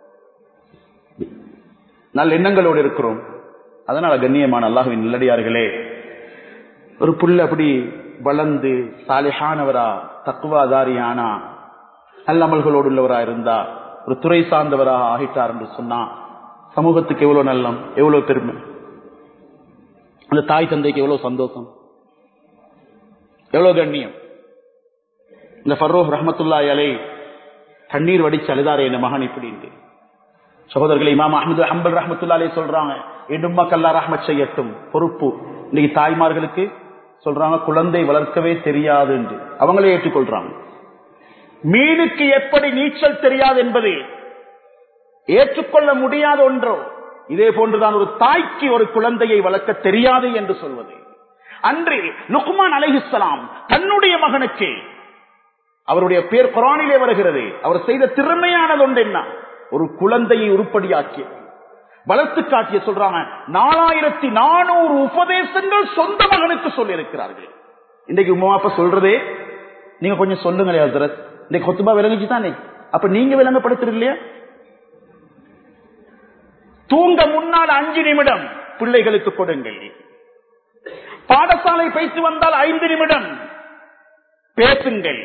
நல்ல எண்ணங்களோடு இருக்கிறோம் அதனால கண்ணியமான அல்லாஹுவின் நல்லடியார்களே ஒரு புள்ள அப்படி வளர்ந்து சாலிஹானவரா தக்குவாதாரியானா நல்லமல்களோடு உள்ளவரா இருந்தா ஒரு துறை சார்ந்தவராக ஆகிட்டார் என்று சொன்னா சமூகத்துக்கு எவ்வளவு நல்லம் எவ்வளவு பெருமை அந்த தாய் தந்தைக்கு எவ்வளவு சந்தோஷம் எவ்வளவு கண்ணியம் இந்த ஃபர்ரோஹ் ரஹமத்துல்லா அலை கண்ணீர் வடிச்சு அழுதாரே என் மகன் இப்படின்ட்டு சகோதரர்கள் இமாம் அஹமது ஹம்பல் ரஹமத்துல்லா அலை சொல்றாங்க எடும் மக்கல்லா ரஹமத் செய்யட்டும் பொறுப்பு இன்னைக்கு தாய்மார்களுக்கு சொல்றாங்க குழந்தை வளர்க்கவே தெரியாது என்று அவங்களே ஏற்றுக்கொள்றாங்க மீனுக்கு எப்படி நீச்சல் தெரியாது என்பது ஏற்றுக்கொள்ள முடியாத ஒன்றோ இதே போன்றுதான் ஒரு தாய்க்கு ஒரு குழந்தையை வளர்க்க தெரியாது என்று சொல்வது அன்று லுக்மான் அலைஹிஸ்ஸலாம் தன்னுடைய மகனுக்கு அவருடைய பேர் குரானிலே வருகிறது அவர் செய்த திறமையானது ஒன்று என்ன ஒரு குழந்தையை உருப்படியாக்கிய வளர்த்து காட்டிய சொல்றாங்க நாலாயிரத்தி நானூறு உபதேசங்கள் சொந்த மகனுக்கு சொல்லி இருக்கிறார்கள் இன்னைக்கு உமா அப்பா சொல்றதே நீங்க கொஞ்சம் சொல்லுங்களே ஹசரத் இன்னைக்கு கொத்துபா விளங்குச்சு தானே அப்ப நீங்க விளங்கப்படுத்துறது இல்லையா தூங்க முன்னால் அஞ்சு நிமிடம் பிள்ளைகளுக்கு கொடுங்கள் பாடசாலை பயிற்சி வந்தால் ஐந்து நிமிடம் பேசுங்கள்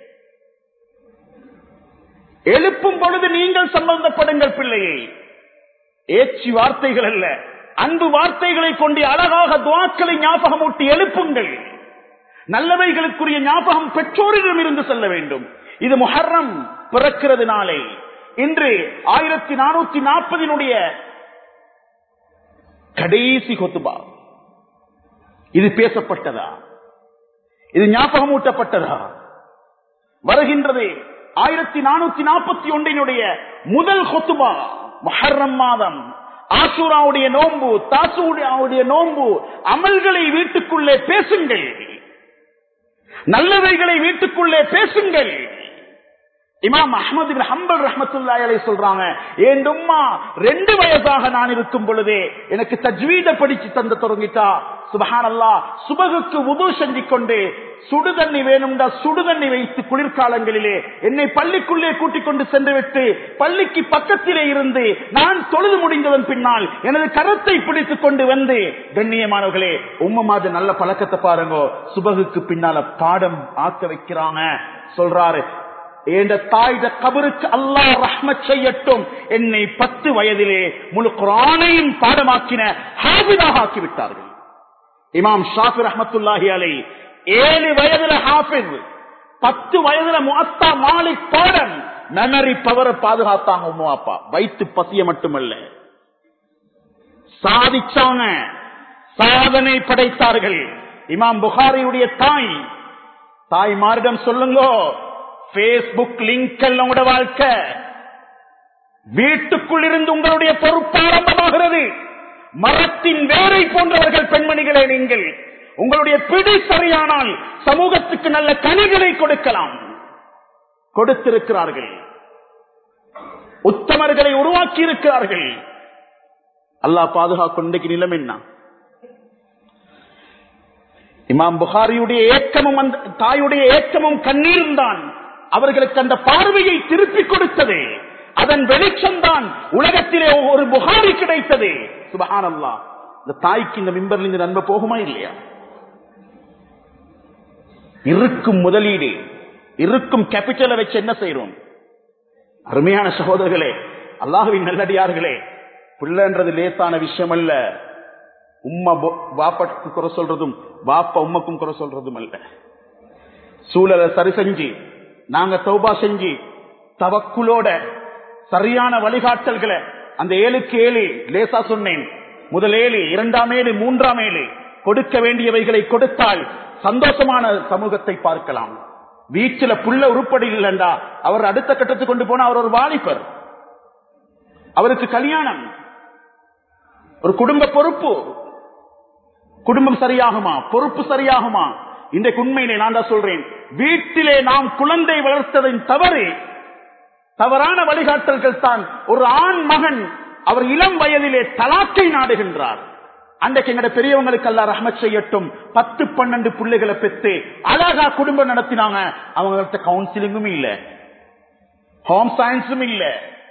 எழுப்பும் பொழுது நீங்கள் சம்பந்தப்படுங்கள் பிள்ளையை ஏச்சி வார்த்தைகள் அல்ல அன்பு வார்த்தைகளை கொண்டு அழகாக துவாக்களை ஞாபகம் ஊட்டி எழுப்புங்கள் நல்லவைகளுக்குரிய ஞாபகம் பெற்றோரிடம் இருந்து செல்ல வேண்டும் இது முஹர்ரம் பிறக்கிறது நாளை இன்று ஆயிரத்தி நானூத்தி நாற்பதினுடைய கடைசி கொத்துபா இது பேசப்பட்டதா இது ஞாபகம் ஊட்டப்பட்டதா வருகின்றது ஆயிரத்தி நானூத்தி நாற்பத்தி ஒன்றினுடைய முதல் கொத்துபா மஹர்ரம் மாதம் ஆசூராவுடைய நோன்பு தாசூடைய நோன்பு அமல்களை வீட்டுக்குள்ளே பேசுங்கள் நல்லவைகளை வீட்டுக்குள்ளே பேசுங்கள் இமாம் அஹமது ஹம்பல் ரஹமத்துல்லாய் அலை சொல்றாங்க என் உம்மா ரெண்டு வயசாக நான் இருக்கும் பொழுதே எனக்கு தஜ்வீத படிச்சு தந்த தொடங்கிட்டா சுபஹான் அல்லா சுபகுக்கு உது செஞ்சு கொண்டு சுடு தண்ணி வேணும்டா சுடு தண்ணி வைத்து குளிர்காலங்களிலே என்னை பள்ளிக்குள்ளே கூட்டிக் கொண்டு சென்று விட்டு பள்ளிக்கு பக்கத்திலே இருந்து நான் தொழுது முடிந்ததன் பின்னால் எனது கரத்தை பிடித்துக் கொண்டு வந்து கண்ணியமானவர்களே உம்மமாது நல்ல பழக்கத்தை பாருங்க சுபகுக்கு பின்னால பாடம் ஆக்க வைக்கிறாங்க சொல்றாரு என்ற தாயிட கபருக்கு அல்லாஹ் ரஹ்மத் செய்யட்டும் என்னை பத்து வயதிலே முழு குரானையும் பாடமாக்கின ஹாபிதாக ஆக்கிவிட்டார்கள் இமாம் ஷாஃபி ரஹமத்துல்லாஹி அலை ஏழு வயதுல ஹாஃபிஸ் பத்து வயதுல முத்தா மாலிக் பாடம் மெமரி பவரை பாதுகாத்தாங்க உமா அப்பா வயிற்று பசிய மட்டுமல்ல சாதிச்சாங்க சாதனை படைத்தார்கள் இமாம் புகாரியுடைய தாய் தாய்மாரிடம் சொல்லுங்க பேஸ்புக் லிங்க் எல்லாம் உங்களோட வாழ்க்கை வீட்டுக்குள் இருந்து உங்களுடைய பொறுப்பு ஆரம்பமாகிறது மரத்தின் வேரை போன்றவர்கள் பெண்மணிகளே நீங்கள் உங்களுடைய பிடி சரியானால் சமூகத்துக்கு நல்ல கனிகளை கொடுக்கலாம் கொடுத்திருக்கிறார்கள் உத்தமர்களை உருவாக்கி இருக்கிறார்கள் அல்லாஹ் பாதுகாக்கும் இன்றைக்கு நிலம் என்ன இமாம் புகாரியுடைய ஏக்கமும் அந்த தாயுடைய ஏக்கமும் கண்ணீரும் தான் அவர்களுக்கு அந்த பார்வையை திருப்பிக் கொடுத்தது அதன் வெளிச்சம் தான் உலகத்திலே ஒரு புகாரி கிடைத்தது சுபஹானல்லா இந்த தாய்க்கு இந்த மிம்பர்ல இந்த நன்மை போகுமா இல்லையா இருக்கும் முதலீடு இருக்கும் கேபிட்டலை வச்சு என்ன செய்யறோம் அருமையான சகோதரர்களே அல்லாஹுவின் நல்லடியார்களே பிள்ளைன்றது லேசான விஷயம் அல்ல உம்மா வாப்பாக்கு குறை சொல்றதும் வாப்பா உம்மக்கும் குறை சொல்றதும் அல்ல சூழலை சரி செஞ்சு நாங்க தௌபா செஞ்சு தவக்குலோட சரியான வழிகாட்டல்களை அந்த ஏழுக்கு ஏழு லேசா சொன்னேன் முதல் ஏழு இரண்டாம் ஏழு மூன்றாம் ஏழு கொடுக்க வேண்டியவைகளை கொடுத்தால் சந்தோஷமான சமூகத்தை பார்க்கலாம் வீட்டில புள்ள உருப்படி இல்லைண்டா அவர் அடுத்த கட்டத்துக்கு கொண்டு போனா அவர் ஒரு வாலிபர் அவருக்கு கல்யாணம் ஒரு குடும்ப பொறுப்பு குடும்பம் சரியாகுமா பொறுப்பு சரியாகுமா இன்றைக்கு உண்மையிலே நான் தான் சொல்றேன் வீட்டிலே நாம் குழந்தை வளர்த்ததின் தவறு தவறான வழிகாட்டல்கள் தான் ஒரு ஆண் மகன் அவர் இளம் வயதிலே தலாக்கை நாடுகின்றார் அன்றைக்கு எங்கட பெரியவங்களுக்கு அல்ல ரஹமத் செய்யட்டும் பத்து பன்னெண்டு பிள்ளைகளை பெற்று அழகா குடும்பம் நடத்தினாங்க அவங்கள்ட்ட கவுன்சிலிங்கும் இல்ல ஹோம் சயின்ஸும் இல்ல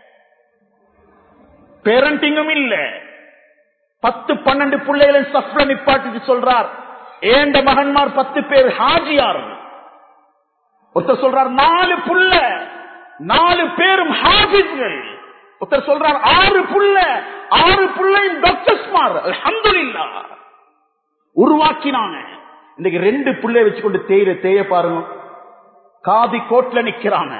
பேரண்டிங்கும் இல்ல பத்து பன்னெண்டு பிள்ளைகளை சஃப்ல நிப்பாட்டி சொல்றார் ஏண்ட மகன்மார் பத்து பேர் ஹாஜியார் ஒருத்தர் சொல்றார் நாலு புள்ள நாலு பேரும் ஹாபிஸ்கள் ஒருத்தர் சொல்றார் ஆறு புள்ள ஆறு புள்ளையும் டாக்டர்ஸ்மார் அல்ஹம்துலில்லா உருவாக்கினாங்க இன்னைக்கு ரெண்டு புள்ளை வச்சுக்கொண்டு தேயில தேய பாருங்க காதி கோட்ல நிக்கிறாங்க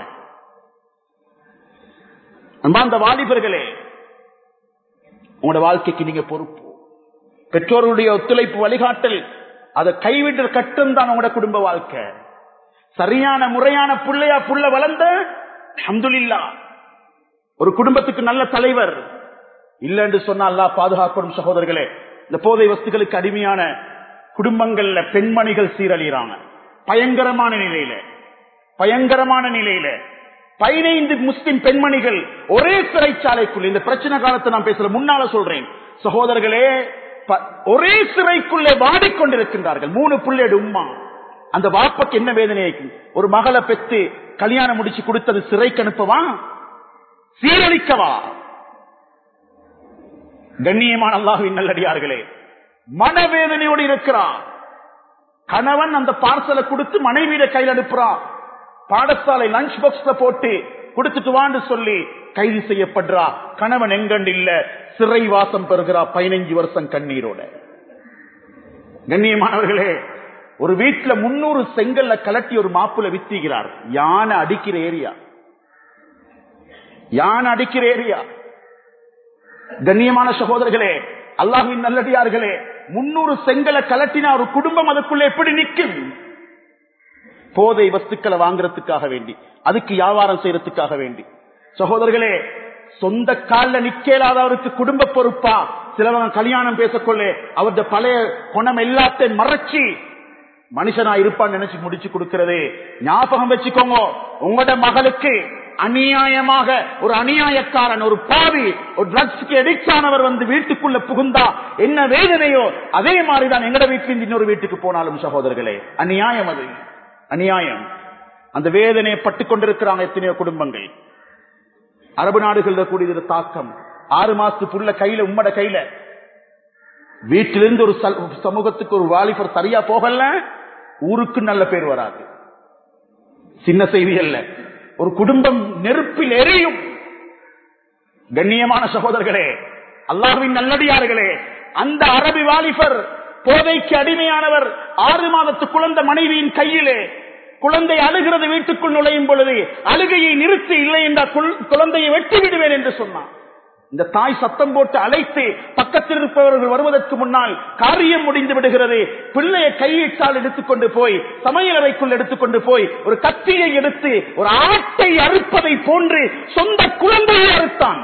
அந்த வாலிபர்களே உங்களோட வாழ்க்கைக்கு நீங்க பொறுப்பு பெற்றோருடைய ஒத்துழைப்பு வழிகாட்டல் அதை கைவிடுற கட்டம் தான் உங்களோட குடும்ப வாழ்க்கை சரியான முறையான புள்ளையா புள்ள வளர்ந்த அஹமதுல்லா ஒரு குடும்பத்துக்கு நல்ல தலைவர் இல்ல என்று சொன்னா அல்லா பாதுகாக்கணும் சகோதரர்களே இந்த போதை வஸ்துகளுக்கு அடிமையான குடும்பங்கள்ல பெண்மணிகள் சீரழிறாங்க பயங்கரமான நிலையில பயங்கரமான நிலையில பதினைந்து முஸ்லிம் பெண்மணிகள் ஒரே சிறைச்சாலைக்குள் இந்த பிரச்சனை காலத்தை நான் பேசுற முன்னால சொல்றேன் சகோதரர்களே ஒரே சிறைக்குள்ளே வாடிக்கொண்டிருக்கின்றார்கள் மூணு புள்ளேடு உம்மா அந்த வாப்பக்கு என்ன வேதனை ஒரு மகளை பெற்று கல்யாணம் முடிச்சு கொடுத்தது சிறைக்கு அனுப்பவா சீரழிக்கவா கண்ணியமான அல்லாஹுவின் நல்லடியார்களே மனவேதனையோடு இருக்கிறான் கணவன் அந்த பார்சலை கொடுத்து மனைவியிட கையில் அனுப்புறான் பாடசாலை லஞ்ச் பாக்ஸ்ல போட்டு கொடுத்துட்டு வான்னு சொல்லி கைது செய்யப்படுறா கணவன் எங்கண்டு இல்ல சிறை வாசம் பெறுகிறா பதினைஞ்சு வருஷம் கண்ணீரோட கண்ணியமானவர்களே ஒரு வீட்டுல முன்னூறு செங்கல்ல கலட்டி ஒரு மாப்புல வித்திகிறார் யானை அடிக்கிற ஏரியா யானை அடிக்கிற ஏரியா கண்ணியமான சகோதரர்களே அல்லாஹின் நல்லடியார்களே முன்னூறு செங்கலை கலட்டினா ஒரு குடும்பம் அதுக்குள்ள எப்படி நிற்கும் போதை வஸ்துக்களை வாங்குறதுக்காக வேண்டி அதுக்கு வியாபாரம் செய்யறதுக்காக வேண்டி சகோதரர்களே சொந்த கால்ல நிக்கலாதவருக்கு குடும்ப பொறுப்பா சிலவங்க கல்யாணம் பேசக்கொள்ளே அவருடைய பழைய குணம் எல்லாத்தையும் மறைச்சி மனுஷனா இருப்பான்னு நினைச்சு முடிச்சு கொடுக்கிறது ஞாபகம் வச்சுக்கோங்க உங்களோட மகளுக்கு அநியாயமாக ஒரு அநியாயக்காரன் ஒரு பாவி ஒரு ட்ரக்ஸ்க்கு எடிக்ட் ஆனவர் வந்து வீட்டுக்குள்ள புகுந்தா என்ன வேதனையோ அதே மாதிரிதான் எங்கட வீட்டில் இன்னொரு வீட்டுக்கு போனாலும் சகோதரர்களே அநியாயம் அது அநியாயம் அந்த வேதனையை பட்டுக் கொண்டிருக்கிறாங்க எத்தனையோ குடும்பங்கள் அரபு நாடுகளில் கூடிய தாக்கம் ஆறு மாசத்து புள்ள கையில உம்மட கையில வீட்டிலிருந்து ஒரு சமூகத்துக்கு ஒரு வாலிபர் சரியா போகல ஊருக்கு நல்ல பேர் வராது சின்ன செய்தி அல்ல ஒரு குடும்பம் நெருப்பில் எரியும் கண்ணியமான சகோதரர்களே அல்லாஹுவின் நல்லடியார்களே அந்த அரபி வாலிபர் போதைக்கு அடிமையானவர் ஆறு மாதத்து குழந்தை மனைவியின் கையிலே குழந்தை அழுகிறது வீட்டுக்குள் நுழையும் பொழுது அழுகையை நிறுத்தி இல்லை என்றால் குழந்தையை வெட்டி விடுவேன் என்று சொன்னான் இந்த தாய் சத்தம் போட்டு அழைத்து பக்கத்தில் இருப்பவர்கள் வருவதற்கு முன்னால் காரியம் முடிந்து விடுகிறது பிள்ளையை கையிட்டால் எடுத்துக்கொண்டு போய் சமையலறைக்குள் எடுத்துக்கொண்டு போய் ஒரு கத்தியை எடுத்து ஒரு ஆட்டை அறுப்பதை போன்று சொந்த குழந்தையை அறுத்தான்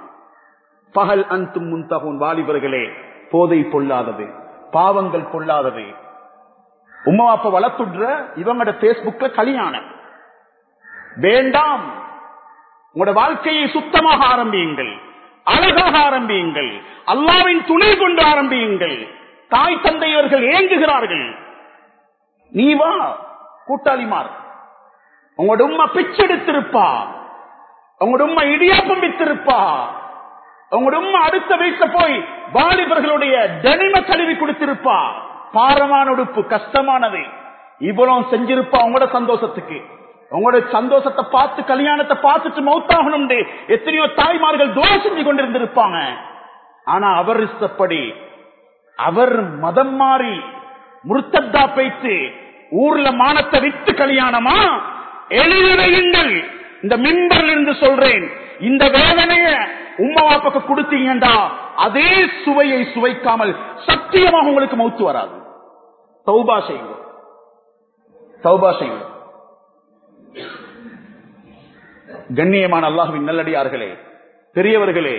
பகல் அந்தும் முன்தகும் வாலிபர்களே போதை பொல்லாதது பாவங்கள் பொல்லாதது உமா அப்ப வளர்த்துடுற இவங்களோட பேஸ்புக்ல கல்யாணம் வேண்டாம் உங்களோட வாழ்க்கையை சுத்தமாக ஆரம்பியுங்கள் அழகாக ஆரம்பியுங்கள் அல்லாவின் துணை கொண்டு ஆரம்பியுங்கள் தாய் தந்தையவர்கள் ஏங்குகிறார்கள் நீ வா கூட்டாளிமார் உங்களோட உண்மை பிச்செடுத்திருப்பா உங்களோட உண்மை இடியாப்பம் வித்திருப்பா உங்களோட உண்மை அடுத்த வீட்டுல போய் வாலிபர்களுடைய தனிம கழுவி கொடுத்திருப்பா பாரமான உடுப்பு கஷ்டமானது இவ்வளவு செஞ்சிருப்பா உங்களோட சந்தோஷத்துக்கு உங்களோட சந்தோஷத்தை பார்த்து கல்யாணத்தை பார்த்துட்டு மௌத்தாகணும் எத்தனையோ தாய்மார்கள் துவா செஞ்சு கொண்டிருந்திருப்பாங்க ஆனா அவர் இஷ்டப்படி அவர் மதம் மாறி முருத்தத்தா பேச்சு ஊர்ல மானத்தை விட்டு கல்யாணமா எழுதியுங்கள் இந்த மின்பரில் இருந்து சொல்றேன் இந்த வேதனைய உம்மா வாப்பக்கு கொடுத்தீங்கடா அதே சுவையை சுவைக்காமல் சத்தியமாக உங்களுக்கு மௌத்து வராது சௌபா செய்யுங்க சௌபா செய்யுங்க கண்ணியமான அல்லாஹுவின் நல்லடியார்களே பெரியவர்களே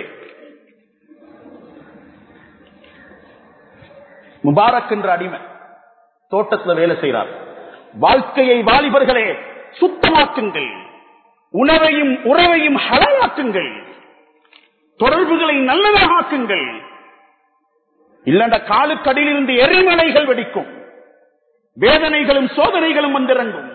முபாரக் என்ற அடிமை தோட்டத்துல வேலை செய்கிறார் வாழ்க்கையை வாலிபர்களே சுத்தமாக்குங்கள் உணவையும் உறவையும் ஹலாக்குங்கள் தொடர்புகளை நல்லதாக ஆக்குங்கள் இல்லண்ட காலுக்கடியிலிருந்து எரிமலைகள் வெடிக்கும் வேதனைகளும் சோதனைகளும் வந்திறங்கும்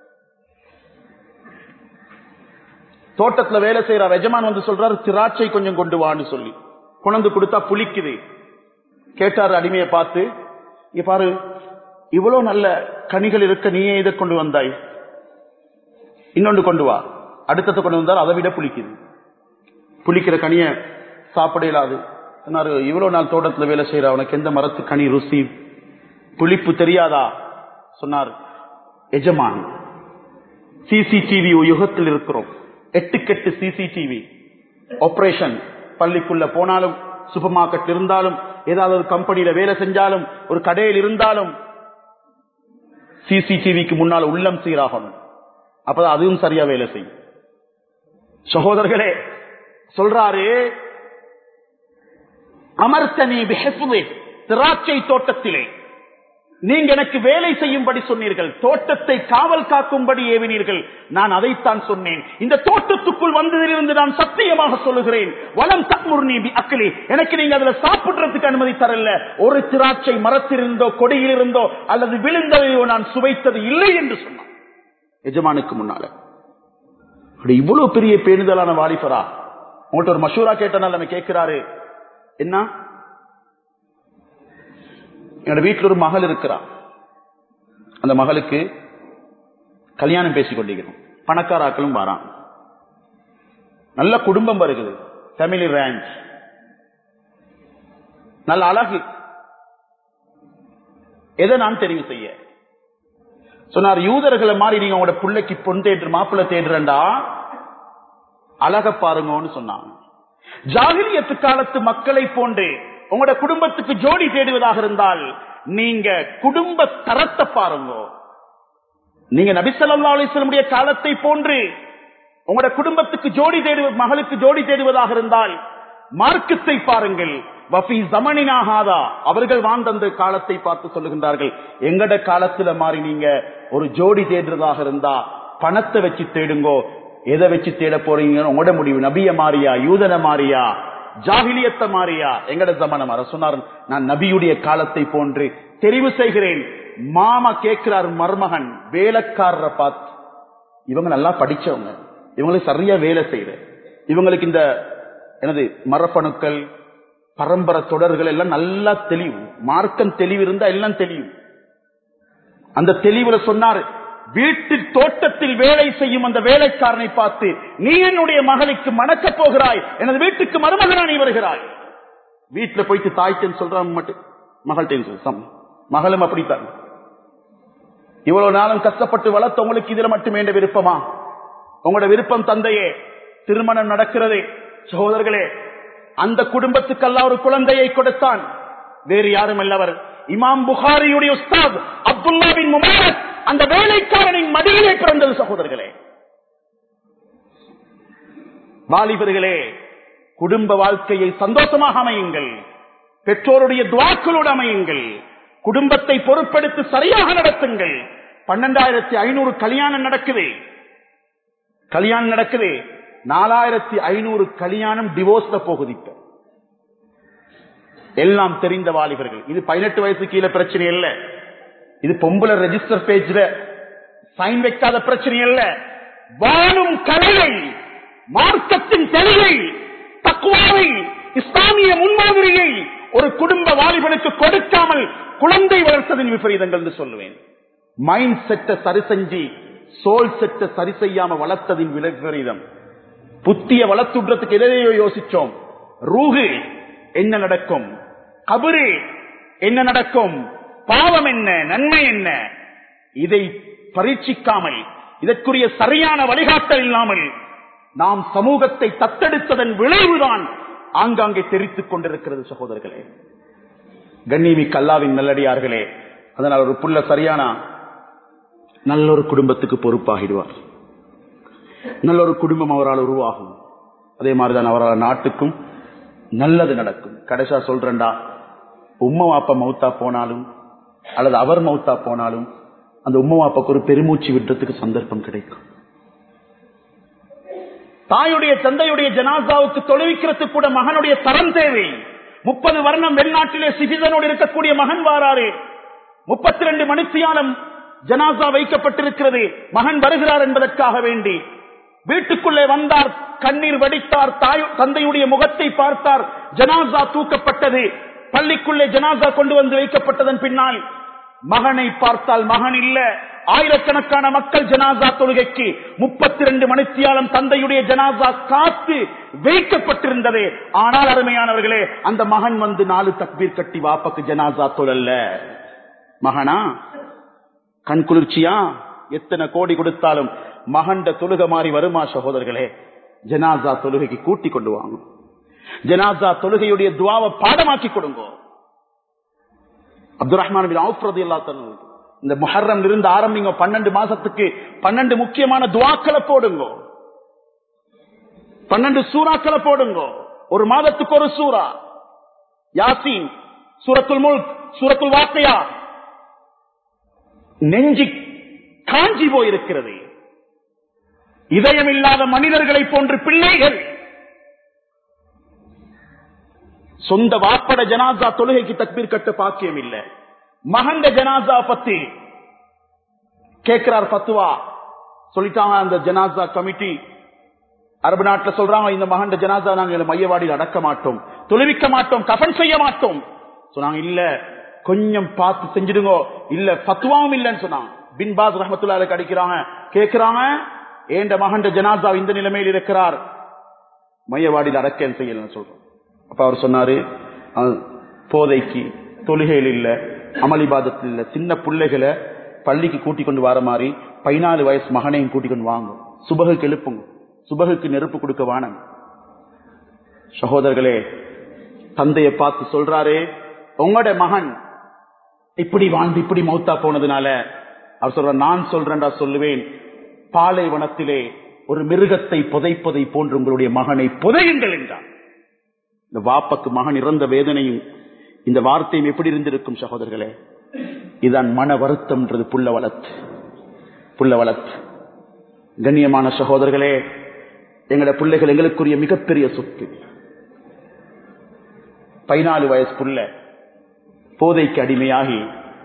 தோட்டத்துல வேலை செய்யற எஜமான் வந்து சொல்றாரு திராட்சை கொஞ்சம் கொண்டு வான்னு சொல்லி கொண்டு கொடுத்தா புளிக்குது கேட்டாரு அடிமையை பார்த்து இங்க பாரு இவ்வளவு நல்ல கனிகள் இருக்க நீயே இதை கொண்டு வந்தாய் இன்னொன்று கொண்டு வா அடுத்தது கொண்டு வந்தால் அதை விட புளிக்குது புளிக்கிற கனிய சாப்பிட இயலாது சொன்னாரு இவ்வளவு நாள் தோட்டத்துல வேலை செய்யற உனக்கு எந்த மரத்து கனி ருசி புளிப்பு தெரியாதா சொன்னார் எஜமான் சிசிடிவி யுகத்தில் இருக்கிறோம் எட்டுக்கெட்டு சிசிடிவி ஆபரேஷன் பள்ளிக்குள்ள போனாலும் சூப்பர் மார்க்கெட் இருந்தாலும் ஏதாவது ஒரு கம்பெனியில வேலை செஞ்சாலும் ஒரு கடையில் இருந்தாலும் சிசிடிவிக்கு முன்னால் உள்ளம் சீராகணும் அப்பதான் அதுவும் சரியா வேலை செய்யும் சகோதரர்களே சொல்றாரு அமர்த்தனி திராட்சை தோட்டத்திலே நீங்க எனக்கு வேலை செய்யும்படி சொன்னீர்கள் தோட்டத்தை காவல் காக்கும்படி ஏவினீர்கள் நான் அதைத்தான் சொன்னேன் இந்த தோட்டத்துக்குள் வந்ததிலிருந்து நான் சத்தியமாக சொல்லுகிறேன் வளம் தக்முர்னி அக்கலி எனக்கு நீங்க அதுல சாப்பிடுறதுக்கு அனுமதி தரல ஒரு திராட்சை மரத்திலிருந்தோ கொடியிலிருந்தோ அல்லது விழுந்ததையோ நான் சுவைத்தது இல்லை என்று சொன்னான் எஜமானுக்கு முன்னால இவ்வளவு பெரிய பேணுதலான வாலிபரா உங்கள்ட்ட ஒரு மஷூரா கேட்டனால நம்ம கேட்கிறாரு என்ன என்னோட வீட்டில் ஒரு மகள் இருக்கிறா அந்த மகளுக்கு கல்யாணம் பேசிக் கொண்டிருக்கிறோம் பணக்காராக்களும் வரான் நல்ல குடும்பம் வருகிறது ஃபேமிலி ரேஞ்ச் நல்ல அழகு எதை நான் தெரிவு செய்ய சொன்னார் யூதர்களை மாதிரி நீங்க உங்களோட பிள்ளைக்கு பொன் தேடுற மாப்பிள்ளை தேடுறண்டா அழக பாருங்கன்னு சொன்னாங்க ஜாகிலியத்து காலத்து மக்களை போன்று உங்களோட குடும்பத்துக்கு ஜோடி தேடுவதாக இருந்தால் நீங்க குடும்ப தரத்தை பாருங்க நீங்க நபிசல்லா அலிஸ்லமுடைய காலத்தை போன்று உங்களோட குடும்பத்துக்கு ஜோடி தேடுவ மகளுக்கு ஜோடி தேடுவதாக இருந்தால் மார்க்கத்தை பாருங்கள் வஃபி ஜமனினாகாதா அவர்கள் வாழ்ந்த காலத்தை பார்த்து சொல்லுகின்றார்கள் எங்கட காலத்துல மாறி நீங்க ஒரு ஜோடி தேடுறதாக இருந்தா பணத்தை வச்சு தேடுங்கோ எதை வச்சு தேட போறீங்கன்னு உங்களோட முடிவு நபிய மாறியா யூதன மாறியா ஜாகிலியத்த மாறியா எங்கட ஜமன மாற சொன்னார் நான் நபியுடைய காலத்தை போன்று தெரிவு செய்கிறேன் மாமா கேட்கிறார் மருமகன் வேலைக்காரரை பார்த்து இவங்க நல்லா படிச்சவங்க இவங்களுக்கு சரியா வேலை செய்யற இவங்களுக்கு இந்த எனது மரப்பணுக்கள் பரம்பரை தொடர்கள் எல்லாம் நல்லா தெளிவு மார்க்கம் தெளிவு இருந்தா எல்லாம் தெளிவு அந்த தெளிவுல சொன்னார் வீட்டு தோட்டத்தில் வேலை செய்யும் அந்த வேலைக்காரனை பார்த்து நீ என்னுடைய மகளுக்கு மணக்கப் போகிறாய் எனது வீட்டுக்கு மருமகனா நீ வருகிறாய் வீட்டுல போயிட்டு தாய்த்தேன்னு சொல்றான் மட்டும் மகள்கிட்ட சம் மகளும் அப்படித்தான் இவ்வளவு நாளும் கஷ்டப்பட்டு வளர்த்த உங்களுக்கு இதுல மட்டுமே என்ற விருப்பமா உங்களோட விருப்பம் தந்தையே திருமணம் நடக்கிறதே சகோதரர்களே அந்த குடும்பத்துக்கு அல்ல ஒரு குழந்தையை கொடுத்தான் வேறு யாரும் அல்லவர் இமாம் புகாரியுடைய உஸ்தாத் அப்துல்லா பின் முபாரக் அந்த வேலைக்காரனின் மடியிலே பிறந்தது சகோதரர்களே வாலிபர்களே குடும்ப வாழ்க்கையை சந்தோஷமாக அமையுங்கள் பெற்றோருடைய துவாக்களோடு அமையுங்கள் குடும்பத்தை பொறுப்பெடுத்து சரியாக நடத்துங்கள் பன்னெண்டாயிரத்தி ஐநூறு கல்யாணம் நடக்குது கல்யாணம் நடக்குது நாலாயிரத்தி ஐநூறு கல்யாணம் டிவோர்ஸ்ல போகுது இப்ப எல்லாம் தெரிந்த வாலிபர்கள் இது பதினெட்டு வயசு கீழே பிரச்சனை இல்ல இது பொம்பளை ரெஜிஸ்டர் பேஜ்ல சைன் வைக்காத பிரச்சனை இல்ல வாழும் கலையை மார்க்கத்தின் தெளிவை தக்குவாவை இஸ்லாமிய முன்மாதிரியை ஒரு குடும்ப வாலிபனுக்கு கொடுக்காமல் குழந்தை வளர்த்ததின் விபரீதங்கள் என்று சொல்லுவேன் மைண்ட் செட்டை சரி செஞ்சு சோல் செட்டை சரி செய்யாம வளர்த்ததின் விபரீதம் புத்திய வளர்த்துன்றதுக்கு எதையோ யோசிச்சோம் ரூகு என்ன நடக்கும் கபரு என்ன நடக்கும் பாவம் என்ன நன்மை என்ன இதை பரீட்சிக்காமல் இதற்குரிய சரியான வழிகாட்டல் இல்லாமல் நாம் சமூகத்தை தத்தெடுத்ததன் விளைவுதான் ஆங்காங்கே தெரித்துக் கொண்டிருக்கிறது சகோதரர்களே கண்ணிமி கல்லாவின் நல்லடியார்களே அதனால் ஒரு புள்ள சரியான நல்ல ஒரு குடும்பத்துக்கு பொறுப்பாகிடுவார் நல்ல ஒரு குடும்பம் அவரால் உருவாகும் அதே மாதிரிதான் அவரால் நாட்டுக்கும் நல்லது நடக்கும் கடைசா சொல்றேன்டா உம்மா வாப்பா மௌத்தா போனாலும் அல்லது அவர் மௌத்தா போனாலும் அந்த உம்மா வாப்பாக்கு ஒரு பெருமூச்சு விடுறதுக்கு சந்தர்ப்பம் கிடைக்கும் தாயுடைய தந்தையுடைய ஜனாசாவுக்கு தொழுவிக்கிறதுக்கு கூட மகனுடைய தரம் தேவை முப்பது வருடம் வெளிநாட்டிலே சிபிதனோடு இருக்கக்கூடிய மகன் வாராரு முப்பத்தி ரெண்டு மணித்தியாலம் ஜனாசா வைக்கப்பட்டிருக்கிறது மகன் வருகிறார் என்பதற்காக வேண்டி வீட்டுக்குள்ளே வந்தார் கண்ணீர் வடித்தார் தாய் தந்தையுடைய முகத்தை பார்த்தார் ஜனாசா தூக்கப்பட்டது பள்ளிக்குள்ளே ஜனாசா கொண்டு வந்து வைக்கப்பட்டதன் பின்னால் மகனை பார்த்தால் மகன் இல்ல ஆயிரக்கணக்கான மக்கள் ஜனாசா தொழுகைக்கு முப்பத்தி ரெண்டு மணித்தியாலம் தந்தையுடைய ஜனாசா காத்து வைக்கப்பட்டிருந்தது ஆனால் அருமையானவர்களே அந்த மகன் வந்து நாலு தக்பீர் கட்டி வாப்பக்கு ஜனாசா தொழல்ல மகனா கண் குளிர்ச்சியா எத்தனை கோடி கொடுத்தாலும் மகண்ட தொழுக மாறி வருமா சகோதரர்களே ஜனாசா தொழுகைக்கு கூட்டி கொண்டு வாங்க ஜனாசா தொழுகையுடைய துவாவை பாடமாக்கி கொடுங்க அப்துல் ரஹ்மான் இந்த முஹர்ரம் இருந்து ஆரம்பிங்க பன்னெண்டு மாசத்துக்கு பன்னெண்டு முக்கியமான துவாக்களை போடுங்க பன்னெண்டு சூறாக்களை போடுங்க ஒரு மாதத்துக்கு ஒரு சூறா யாசின் சூரத்துல் முல்க் சூரத்துல் வாக்கையா நெஞ்சி காஞ்சி போயிருக்கிறது இதயம் இல்லாத மனிதர்களை போன்று பிள்ளைகள் சொந்த வாப்பட ஜனாசா தொழுகைக்கு தக்பீர் கட்ட பாக்கியம் இல்ல மகண்ட ஜனாசா பத்தி கேட்கிறார் பத்துவா சொல்லிட்டாங்க அந்த ஜனாசா கமிட்டி அரபு நாட்டுல சொல்றாங்க இந்த மகண்ட ஜனாதா நாங்க மையவாடியில் அடக்க மாட்டோம் தொழுவிக்க மாட்டோம் கஃன் செய்ய மாட்டோம் சொன்னாங்க இல்ல கொஞ்சம் பார்த்து செஞ்சிடுங்க இல்ல பத்துவாவும் இல்லைன்னு சொன்னாங்க பின் பாஸ் ரஹமத்துல்லாலுக்கு அடிக்கிறாங்க கேட்கிறாங்க ஏண்ட மகண்ட ஜனாதா இந்த நிலைமையில் இருக்கிறார் மையவாடியில் அடக்கம் செய்யலன்னு சொல்றோம் அப்ப அவர் சொன்னாரு அஹ், போதைக்கு தொழுகையில் இல்ல அமளிபாதத்தில் இல்ல சின்ன பிள்ளைகளை பள்ளிக்கு கூட்டிக் கொண்டு வர மாதிரி பதினாலு வயசு மகனையும் கூட்டிக் கொண்டு வாங்க சுபகுக்கு எழுப்புங்க சுபகுக்கு நெருப்பு கொடுக்க வானம் சகோதரர்களே தந்தையை பார்த்து சொல்றாரு உங்களோட மகன் இப்படி வாழ்ந்து இப்படி மௌத்தா போனதுனால அவர் சொல்ற நான் சொல்றேன்டா சொல்லுவேன் பாலைவனத்திலே ஒரு மிருகத்தை புதைப்பதை போன்று உங்களுடைய மகனை புதையுங்கள் என்றார் இந்த வாப்பக்கு மகன் இறந்த வேதனையும் இந்த வார்த்தையும் எப்படி இருந்திருக்கும் சகோதரர்களே இதுதான் மன வருத்தம்ன்றது புள்ள வளர்த்து புள்ள வளர்த்து கண்ணியமான சகோதரர்களே எங்கட பிள்ளைகள் எங்களுக்குரிய மிகப்பெரிய சொத்து பதினாலு வயசு புள்ள போதைக்கு அடிமையாகி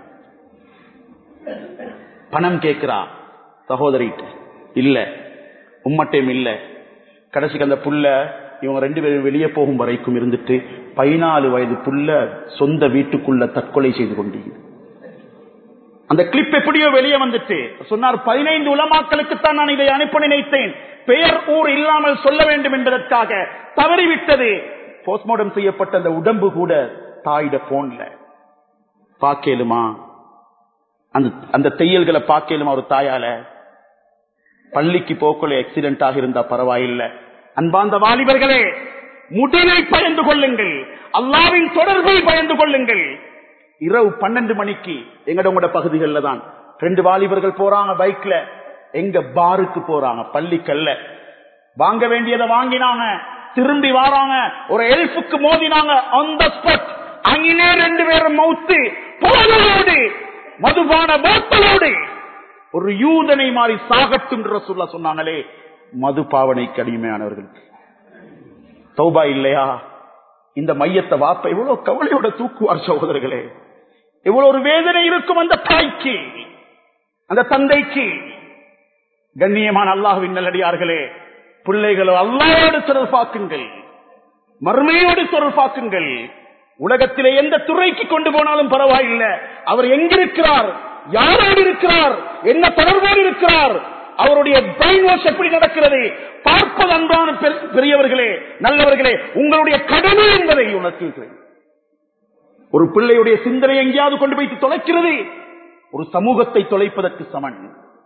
பணம் கேட்கிறா சகோதரிட்ட இல்ல உம்மட்டையும் இல்ல கடைசிக்கு அந்த புள்ள இவங்க ரெண்டு பேரும் வெளியே போகும் வரைக்கும் இருந்துட்டு பதினாலு வயது புள்ள சொந்த வீட்டுக்குள்ள தற்கொலை செய்து கொண்டீங்க அந்த கிளிப் எப்படியோ வெளியே வந்துட்டு சொன்னார் பதினைந்து உலமாக்களுக்குத்தான் நான் இதை அனுப்ப நினைத்தேன் பெயர் ஊர் இல்லாமல் சொல்ல வேண்டும் என்பதற்காக தவறிவிட்டது போஸ்ட்மார்டம் செய்யப்பட்ட அந்த உடம்பு கூட தாயிட போன்ல பாக்கேலுமா அந்த அந்த தையல்களை பாக்கேலுமா ஒரு தாயால பள்ளிக்கு போக்குள்ள ஆக்சிடென்ட் ஆகி இருந்தா பரவாயில்லை அன்பாந்த வாலிபர்களே முடிவை பயந்து கொள்ளுங்கள் அல்லாவின் தொடர்பை பயந்து கொள்ளுங்கள் இரவு பன்னெண்டு மணிக்கு எங்கட உங்களோட பகுதிகளில் தான் ரெண்டு வாலிபர்கள் போறாங்க பைக்ல எங்க பாருக்கு போறாங்க பள்ளிக்கல்ல வாங்க வேண்டியதை வாங்கினாங்க திரும்பி வாராங்க ஒரு எல்ஃபுக்கு மோதினாங்க அந்த ஸ்பாட் அங்கினே ரெண்டு பேரும் மௌத்து போதலோடு மதுபான போத்தலோடு ஒரு யூதனை மாறி சாகட்டும் சொல்ல சொன்னாங்களே மது பாவனைக்கு அடிமையானவர்களுக்கு தௌபா இல்லையா இந்த மையத்தை வாப்ப எவ்வளவு கவலையோட தூக்குவார் சகோதரர்களே எவ்வளவு ஒரு வேதனை இருக்கும் அந்த தாய்க்கு அந்த தந்தைக்கு கண்ணியமான அல்லாஹுவின் நல்லடியார்களே பிள்ளைகளோ அல்லாவோடு தொடர்பாக்குங்கள் மறுமையோடு தொடர்பாக்குங்கள் உலகத்திலே எந்த துறைக்கு கொண்டு போனாலும் பரவாயில்லை அவர் எங்கிருக்கிறார் யாரோடு இருக்கிறார் என்ன தொடர்போடு இருக்கிறார் அவருடைய பிரெயின் வாஷ் எப்படி நடக்கிறது பார்ப்பது அன்பான பெரு- பெரியவர்களே நல்லவர்களே உங்களுடைய கடமை என்பதை உணர்த்துகிறேன் ஒரு பிள்ளையுடைய சிந்தனை எங்கேயாவது கொண்டு வைத்து தொலைக்கிறது ஒரு சமூகத்தை தொலைப்பதற்கு சமன்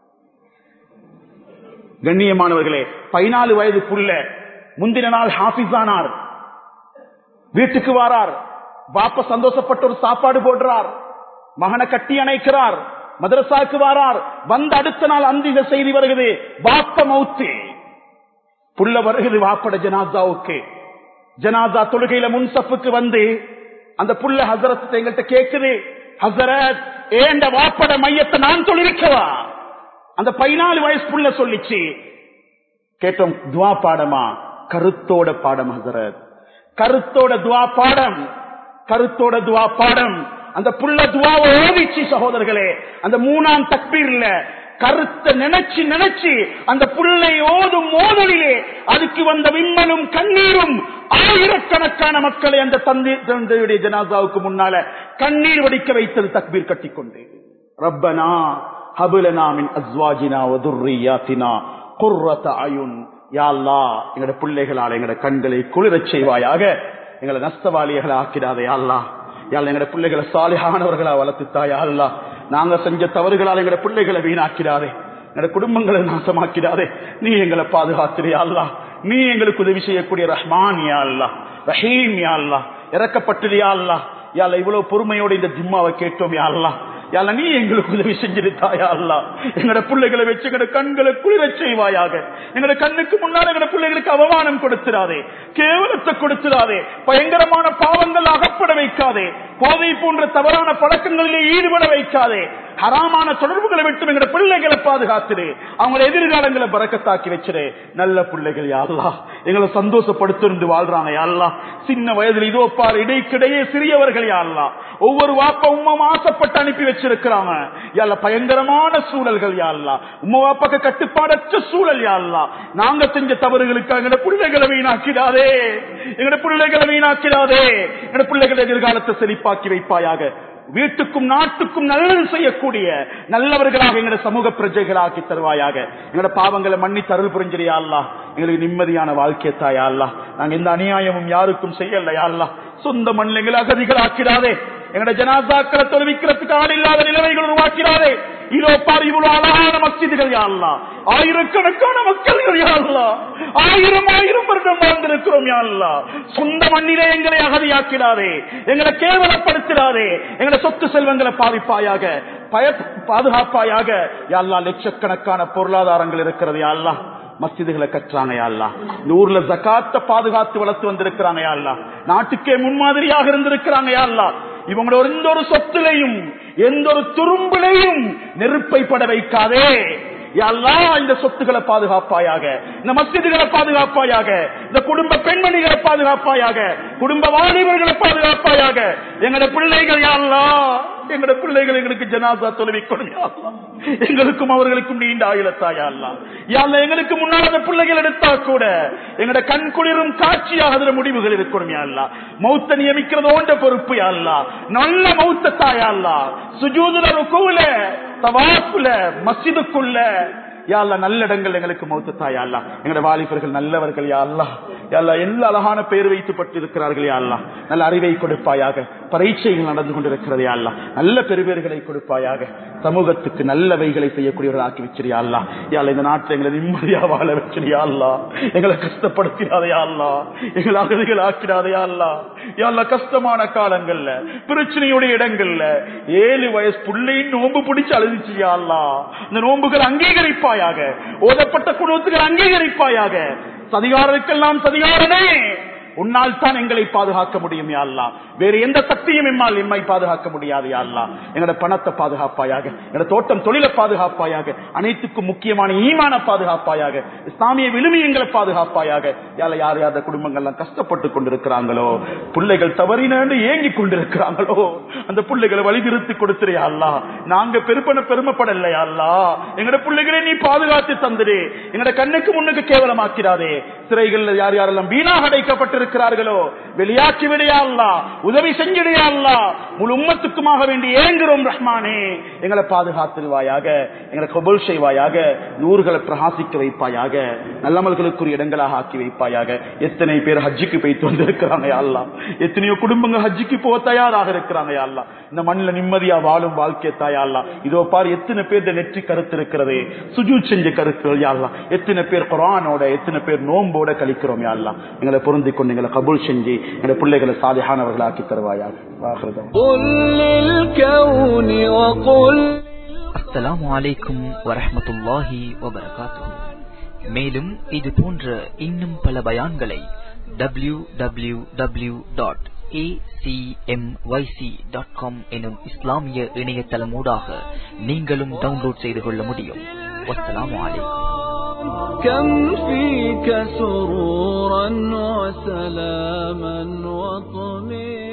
கண்ணியமானவர்களே பதினாலு வயது புள்ள முந்தின நாள் ஹாபிஸானார் வீட்டுக்கு வாரார் பாப்ப சந்தோஷப்பட்டு ஒரு சாப்பாடு போடுறார் மகனை கட்டி அணைக்கிறார் மதரசாக்கு வாரார் வந்த அடுத்த நாள் அந்திக செய்தி வருகிறது பாப்ப மௌத்து புள்ள வருகிறது வாப்பட ஜனாசாவுக்கு ஜனாசா தொழுகையில முன்சப்புக்கு வந்து அந்த புள்ள ஹசரத் எங்கள்கிட்ட கேக்குது ஹசரத் ஏண்ட வாப்பட மையத்தை நான் தொழிற்கவா அந்த பதினாலு வயசு புள்ள சொல்லிச்சு கேட்டோம் துவா பாடமா கருத்தோட பாடம் ஹசரத் கருத்தோட துவா பாடம் கருத்தோட துவா பாடம் அந்த புள்ள துவாவை ஓதிச்சு சகோதரர்களே அந்த மூணாம் தக்பீர்ல கருத்தை நினைச்சு நினைச்சு அந்த புள்ளை ஓதும் மோதலிலே அதுக்கு வந்த விம்மலும் கண்ணீரும் ஆயிரக்கணக்கான மக்களை அந்த தந்தை தந்தையுடைய ஜனாசாவுக்கு முன்னால கண்ணீர் வடிக்க வைத்தது தக்பீர் கட்டிக்கொண்டு ரப்பனா ஹபுலனா மின் அஸ்வாஜினா வதுர்ரியாத்தினா குர்ரத அயுன் யா அல்லாஹ் எங்கட பிள்ளைகளால் எங்கட கண்களை குளிரச் செய்வாயாக எங்களை நஷ்டவாளிகளை ஆக்கிடாதே யா அல்லாஹ் யாழ் எங்கட பிள்ளைகளை சாலிகானவர்களா வளர்த்துத்தா யா அல்லாஹ் நாங்க செஞ்ச தவறுகளால் எங்கட பிள்ளைகளை வீணாக்கிடாதே எங்கட குடும்பங்களை நாசமாக்கிடாதே நீ எங்களை பாதுகாத்திரியா அல்லாஹ் நீ எங்களுக்கு உதவி செய்யக்கூடிய ரஹ்மான் யா அல்லாஹ் ரஹீம் யா அல்லாஹ் இறக்கப்பட்டது யா அல்லாஹ் யாழ் இவ்வளவு பொறுமையோட இந்த ஜிம்மாவை கேட்டோம் யா அல்லாஹ் யாழ் நீ எங்களுக்கு உதவி செஞ்சிருத்தாயா அல்லா எங்கட பிள்ளைகளை வச்சு எங்கட கண்களை குளிரச் செய்வாயாக எங்கட கண்ணுக்கு முன்னால் எங்கட பிள்ளைகளுக்கு அவமானம் கொடுத்திடாதே கேவலத்தை கொடுத்திடாதே பயங்கரமான பாவங்கள் அகப்பட வைக்காதே போதை போன்ற தவறான பழக்கங்களிலே ஈடுபட வைக்காதே ஹராமான தொடர்புகளை விட்டு எங்களோட பிள்ளைகளை பாதுகாத்துடு அவங்களோட எதிர்காலங்களை பறக்கத்தாக்கி வச்சிரு நல்ல பிள்ளைகள் யாழ்லா எங்களை சந்தோஷப்படுத்திருந்து வாழ்றாங்க யாழ்லா சின்ன வயதில் இதோ பாரு இடைக்கிடையே சிறியவர்கள் யாழ்லா ஒவ்வொரு வாப்ப உம்மம் ஆசைப்பட்டு அனுப்பி வச்சிருக்கிறாங்க யாழ்லா பயங்கரமான சூழல்கள் யாழ்லா உம்ம வாப்பாக்கு கட்டுப்பாடற்ற சூழல் யாழ்லா நாங்க செஞ்ச தவறுகளுக்கு எங்கட பிள்ளைகளை வீணாக்கிடாதே எங்கட பிள்ளைகளை வீணாக்கிடாதே எங்கட பிள்ளைகளை எதிர்காலத்தை செழிப்பாக்கி வைப்பாயாக வீட்டுக்கும் நாட்டுக்கும் நல்லது செய்யக்கூடிய நல்லவர்களாக எங்களோட சமூக பிரஜைகளாக்கி தருவாயாக எங்களோட பாவங்களை மன்னி தருள் புரிஞ்சிரியா அல்லா எங்களுக்கு நிம்மதியான வாழ்க்கை தாயா அல்லா நாங்க எந்த அநியாயமும் யாருக்கும் செய்யலையா அல்லா சொந்த மண்ணில் எங்களை அகதிகளாக்கிறாதே எங்களோட ஜனாசாக்களை தொழுவிக்கிறதுக்கு ஆள் இல்லாத நிலைமைகள் உருவாக்கிறாரே இதோ பாரு இவ்வளவு அழகான மஸ்ஜிதுகள் யாழ்லா ஆயிரக்கணக்கான மக்கள்கள் யாழ்லா ஆயிரம் ஆயிரம் வருடம் வாழ்ந்திருக்கிறோம் யாழ்லா சொந்த மண்ணிலே எங்களை அகதியாக்கிறாரே எங்களை கேவலப்படுத்திடாதே எங்களை சொத்து செல்வங்களை பாதிப்பாயாக பய பாதுகாப்பாயாக யாழ்லா லட்சக்கணக்கான பொருளாதாரங்கள் இருக்கிறது யாழ்லா மஸ்ஜிதுகளை கட்டுறாங்க யாழ்லா நூறுல ஜக்காத்த பாதுகாத்து வளர்த்து வந்திருக்கிறாங்க யாழ்லா நாட்டுக்கே முன்மாதிரியாக இருந்திருக்கிறாங்க யாழ்லா இவங்களோட எந்த ஒரு சொத்துலையும் எந்த ஒரு துரும்பிலையும் நெருப்பை பட வைக்காதே எல்லாம் இந்த சொத்துக்களை பாதுகாப்பாயாக இந்த மஸ்ஜிதுகளை பாதுகாப்பாயாக இந்த குடும்ப பெண்மணிகளை பாதுகாப்பாயாக குடும்ப வாலிபர்களை பாதுகாப்பாயாக எங்களோட பிள்ளைகள் யாரெல்லாம் எங்களோட பிள்ளைகள் எங்களுக்கு ஜனாசா தொலைவி கொடுங்க எங்களுக்கும் அவர்களுக்கும் நீண்ட ஆயுளத்தாயா யாழ்ல எங்களுக்கு முன்னால் அந்த பிள்ளைகள் எடுத்தா கூட எங்களோட கண் குளிரும் காட்சியாக அதுல முடிவுகள் இருக்கணும் யாழ்லா மௌத்த நியமிக்கிறது ஓண்ட பொறுப்பு யாழ்லா நல்ல மௌத்த தாயாள்லா சுஜூதுல ருக்குல தவாப்புல மஸ்ஜிதுக்குள்ள யாழ்லா நல்ல இடங்கள் எங்களுக்கு மௌத்த தாயாள்லா எங்களோட வாலிபர்கள் நல்லவர்கள் யாழ்லா யாழ்லா எல்லா அழகான பெயர் வைத்துப்பட்டு இருக்கிறார்கள் யாழ்லா நல்ல அறிவை கொடுப்பாயாக பரீட்சைகள் நடந்து கொண்டிருக்கிறது யாழ்லா நல்ல பெருவேர்களை கொடுப்பாயாக சமூகத்துக்கு நல்லவைகளை செய்யக்கூடியவர்கள் ஆக்கி வச்சிருயா அல்லா யாழ் இந்த நாட்டில் எங்களை நிம்மதியா வாழ வச்சிருயா அல்லா எங்களை கஷ்டப்படுத்தினாதையா அல்லா எங்களை அகதிகள் ஆக்கிடாதையா அல்லா யாழ்லா கஷ்டமான காலங்கள்ல பிரச்சனையுடைய இடங்கள்ல ஏழு வயசு புள்ளையும் நோன்பு பிடிச்சு அழுதிச்சியா அல்லா இந்த நோன்புகள் அங்கீகரிப்பாயாக ஓதப்பட்ட குடும்பத்துகள் அங்கீகரிப்பாயாக சதிகாரருக்கெல்லாம் சதிகாரனே உன்னால் தான் எங்களை பாதுகாக்க முடியும் யாழ்லா வேறு எந்த சக்தியும் எம்மால் எம்மை பாதுகாக்க முடியாது யாழ்லா எங்களோட பணத்தை பாதுகாப்பாயாக எங்களோட தோட்டம் தொழிலை பாதுகாப்பாயாக அனைத்துக்கும் முக்கியமான ஈமான பாதுகாப்பாயாக இஸ்லாமிய விழுமியங்களை பாதுகாப்பாயாக யால யார் யார் குடும்பங்கள்லாம் கஷ்டப்பட்டு கொண்டிருக்கிறாங்களோ பிள்ளைகள் தவறினு ஏங்கி கொண்டிருக்கிறாங்களோ அந்த பிள்ளைகளை வழிதிருத்தி கொடுத்துறியா அல்லா நாங்க பெருப்பன பெருமைப்படலையா அல்லா எங்களோட பிள்ளைகளை நீ பாதுகாத்து தந்துடு எங்களோட கண்ணுக்கு முன்னுக்கு கேவலமாக்கிறாதே சிறைகள் யார் யாரெல்லாம் வீணாக அடைக்கப்பட்டிருக்கிறார்களோ வெளியாக்கி விடையா அல்லா உதவி செஞ்சிடையா அல்லா முழு உம்மத்துக்குமாக வேண்டி ஏங்குறோம் ரஹ்மானே எங்களை பாதுகாத்துருவாயாக எங்களை கபுல் செய்வாயாக நூறுகளை பிரகாசிக்க வைப்பாயாக நல்லமல்களுக்குரிய இடங்களாக ஆக்கி வைப்பாயாக எத்தனை பேர் ஹஜ்ஜிக்கு போய்த்து வந்திருக்கிறாங்க அல்லா எத்தனையோ குடும்பங்கள் ஹஜ்ஜிக்கு போக தயாராக இருக்கிறாங்க அல்லா இந்த மண்ணில் நிம்மதியா வாழும் வாழ்க்கை தாயா இதோ பாரு எத்தனை பேர் நெற்றி கருத்து இருக்கிறது சுஜூ செஞ்ச கருத்துகள் யாழ்லா எத்தனை பேர் குரானோட எத்தனை பேர் நோம்போட கழிக்கிறோம் யாழ்லா எங்களை பொருந்தி கொண்டு எங்களை கபூல் செஞ்சு எங்களை பிள்ளைகளை சாதியானவர்களாக்கி தருவாயாக قل للكون وقل அஸ்ஸலாமு அலைக்கும் வரஹ்மத்துல்லாஹி வபரகாத்துஹு மேலும் இது போன்ற இன்னும் பல பயான்களை W W W dot dot com எனும் இஸ்லாமிய இணையதளமூடாக நீங்களும் டவுன்லோட் செய்து கொள்ள முடியும் வஸ்ஸலாமு அலைக்கும் كم فيك سرورا وسلاما وطمئنا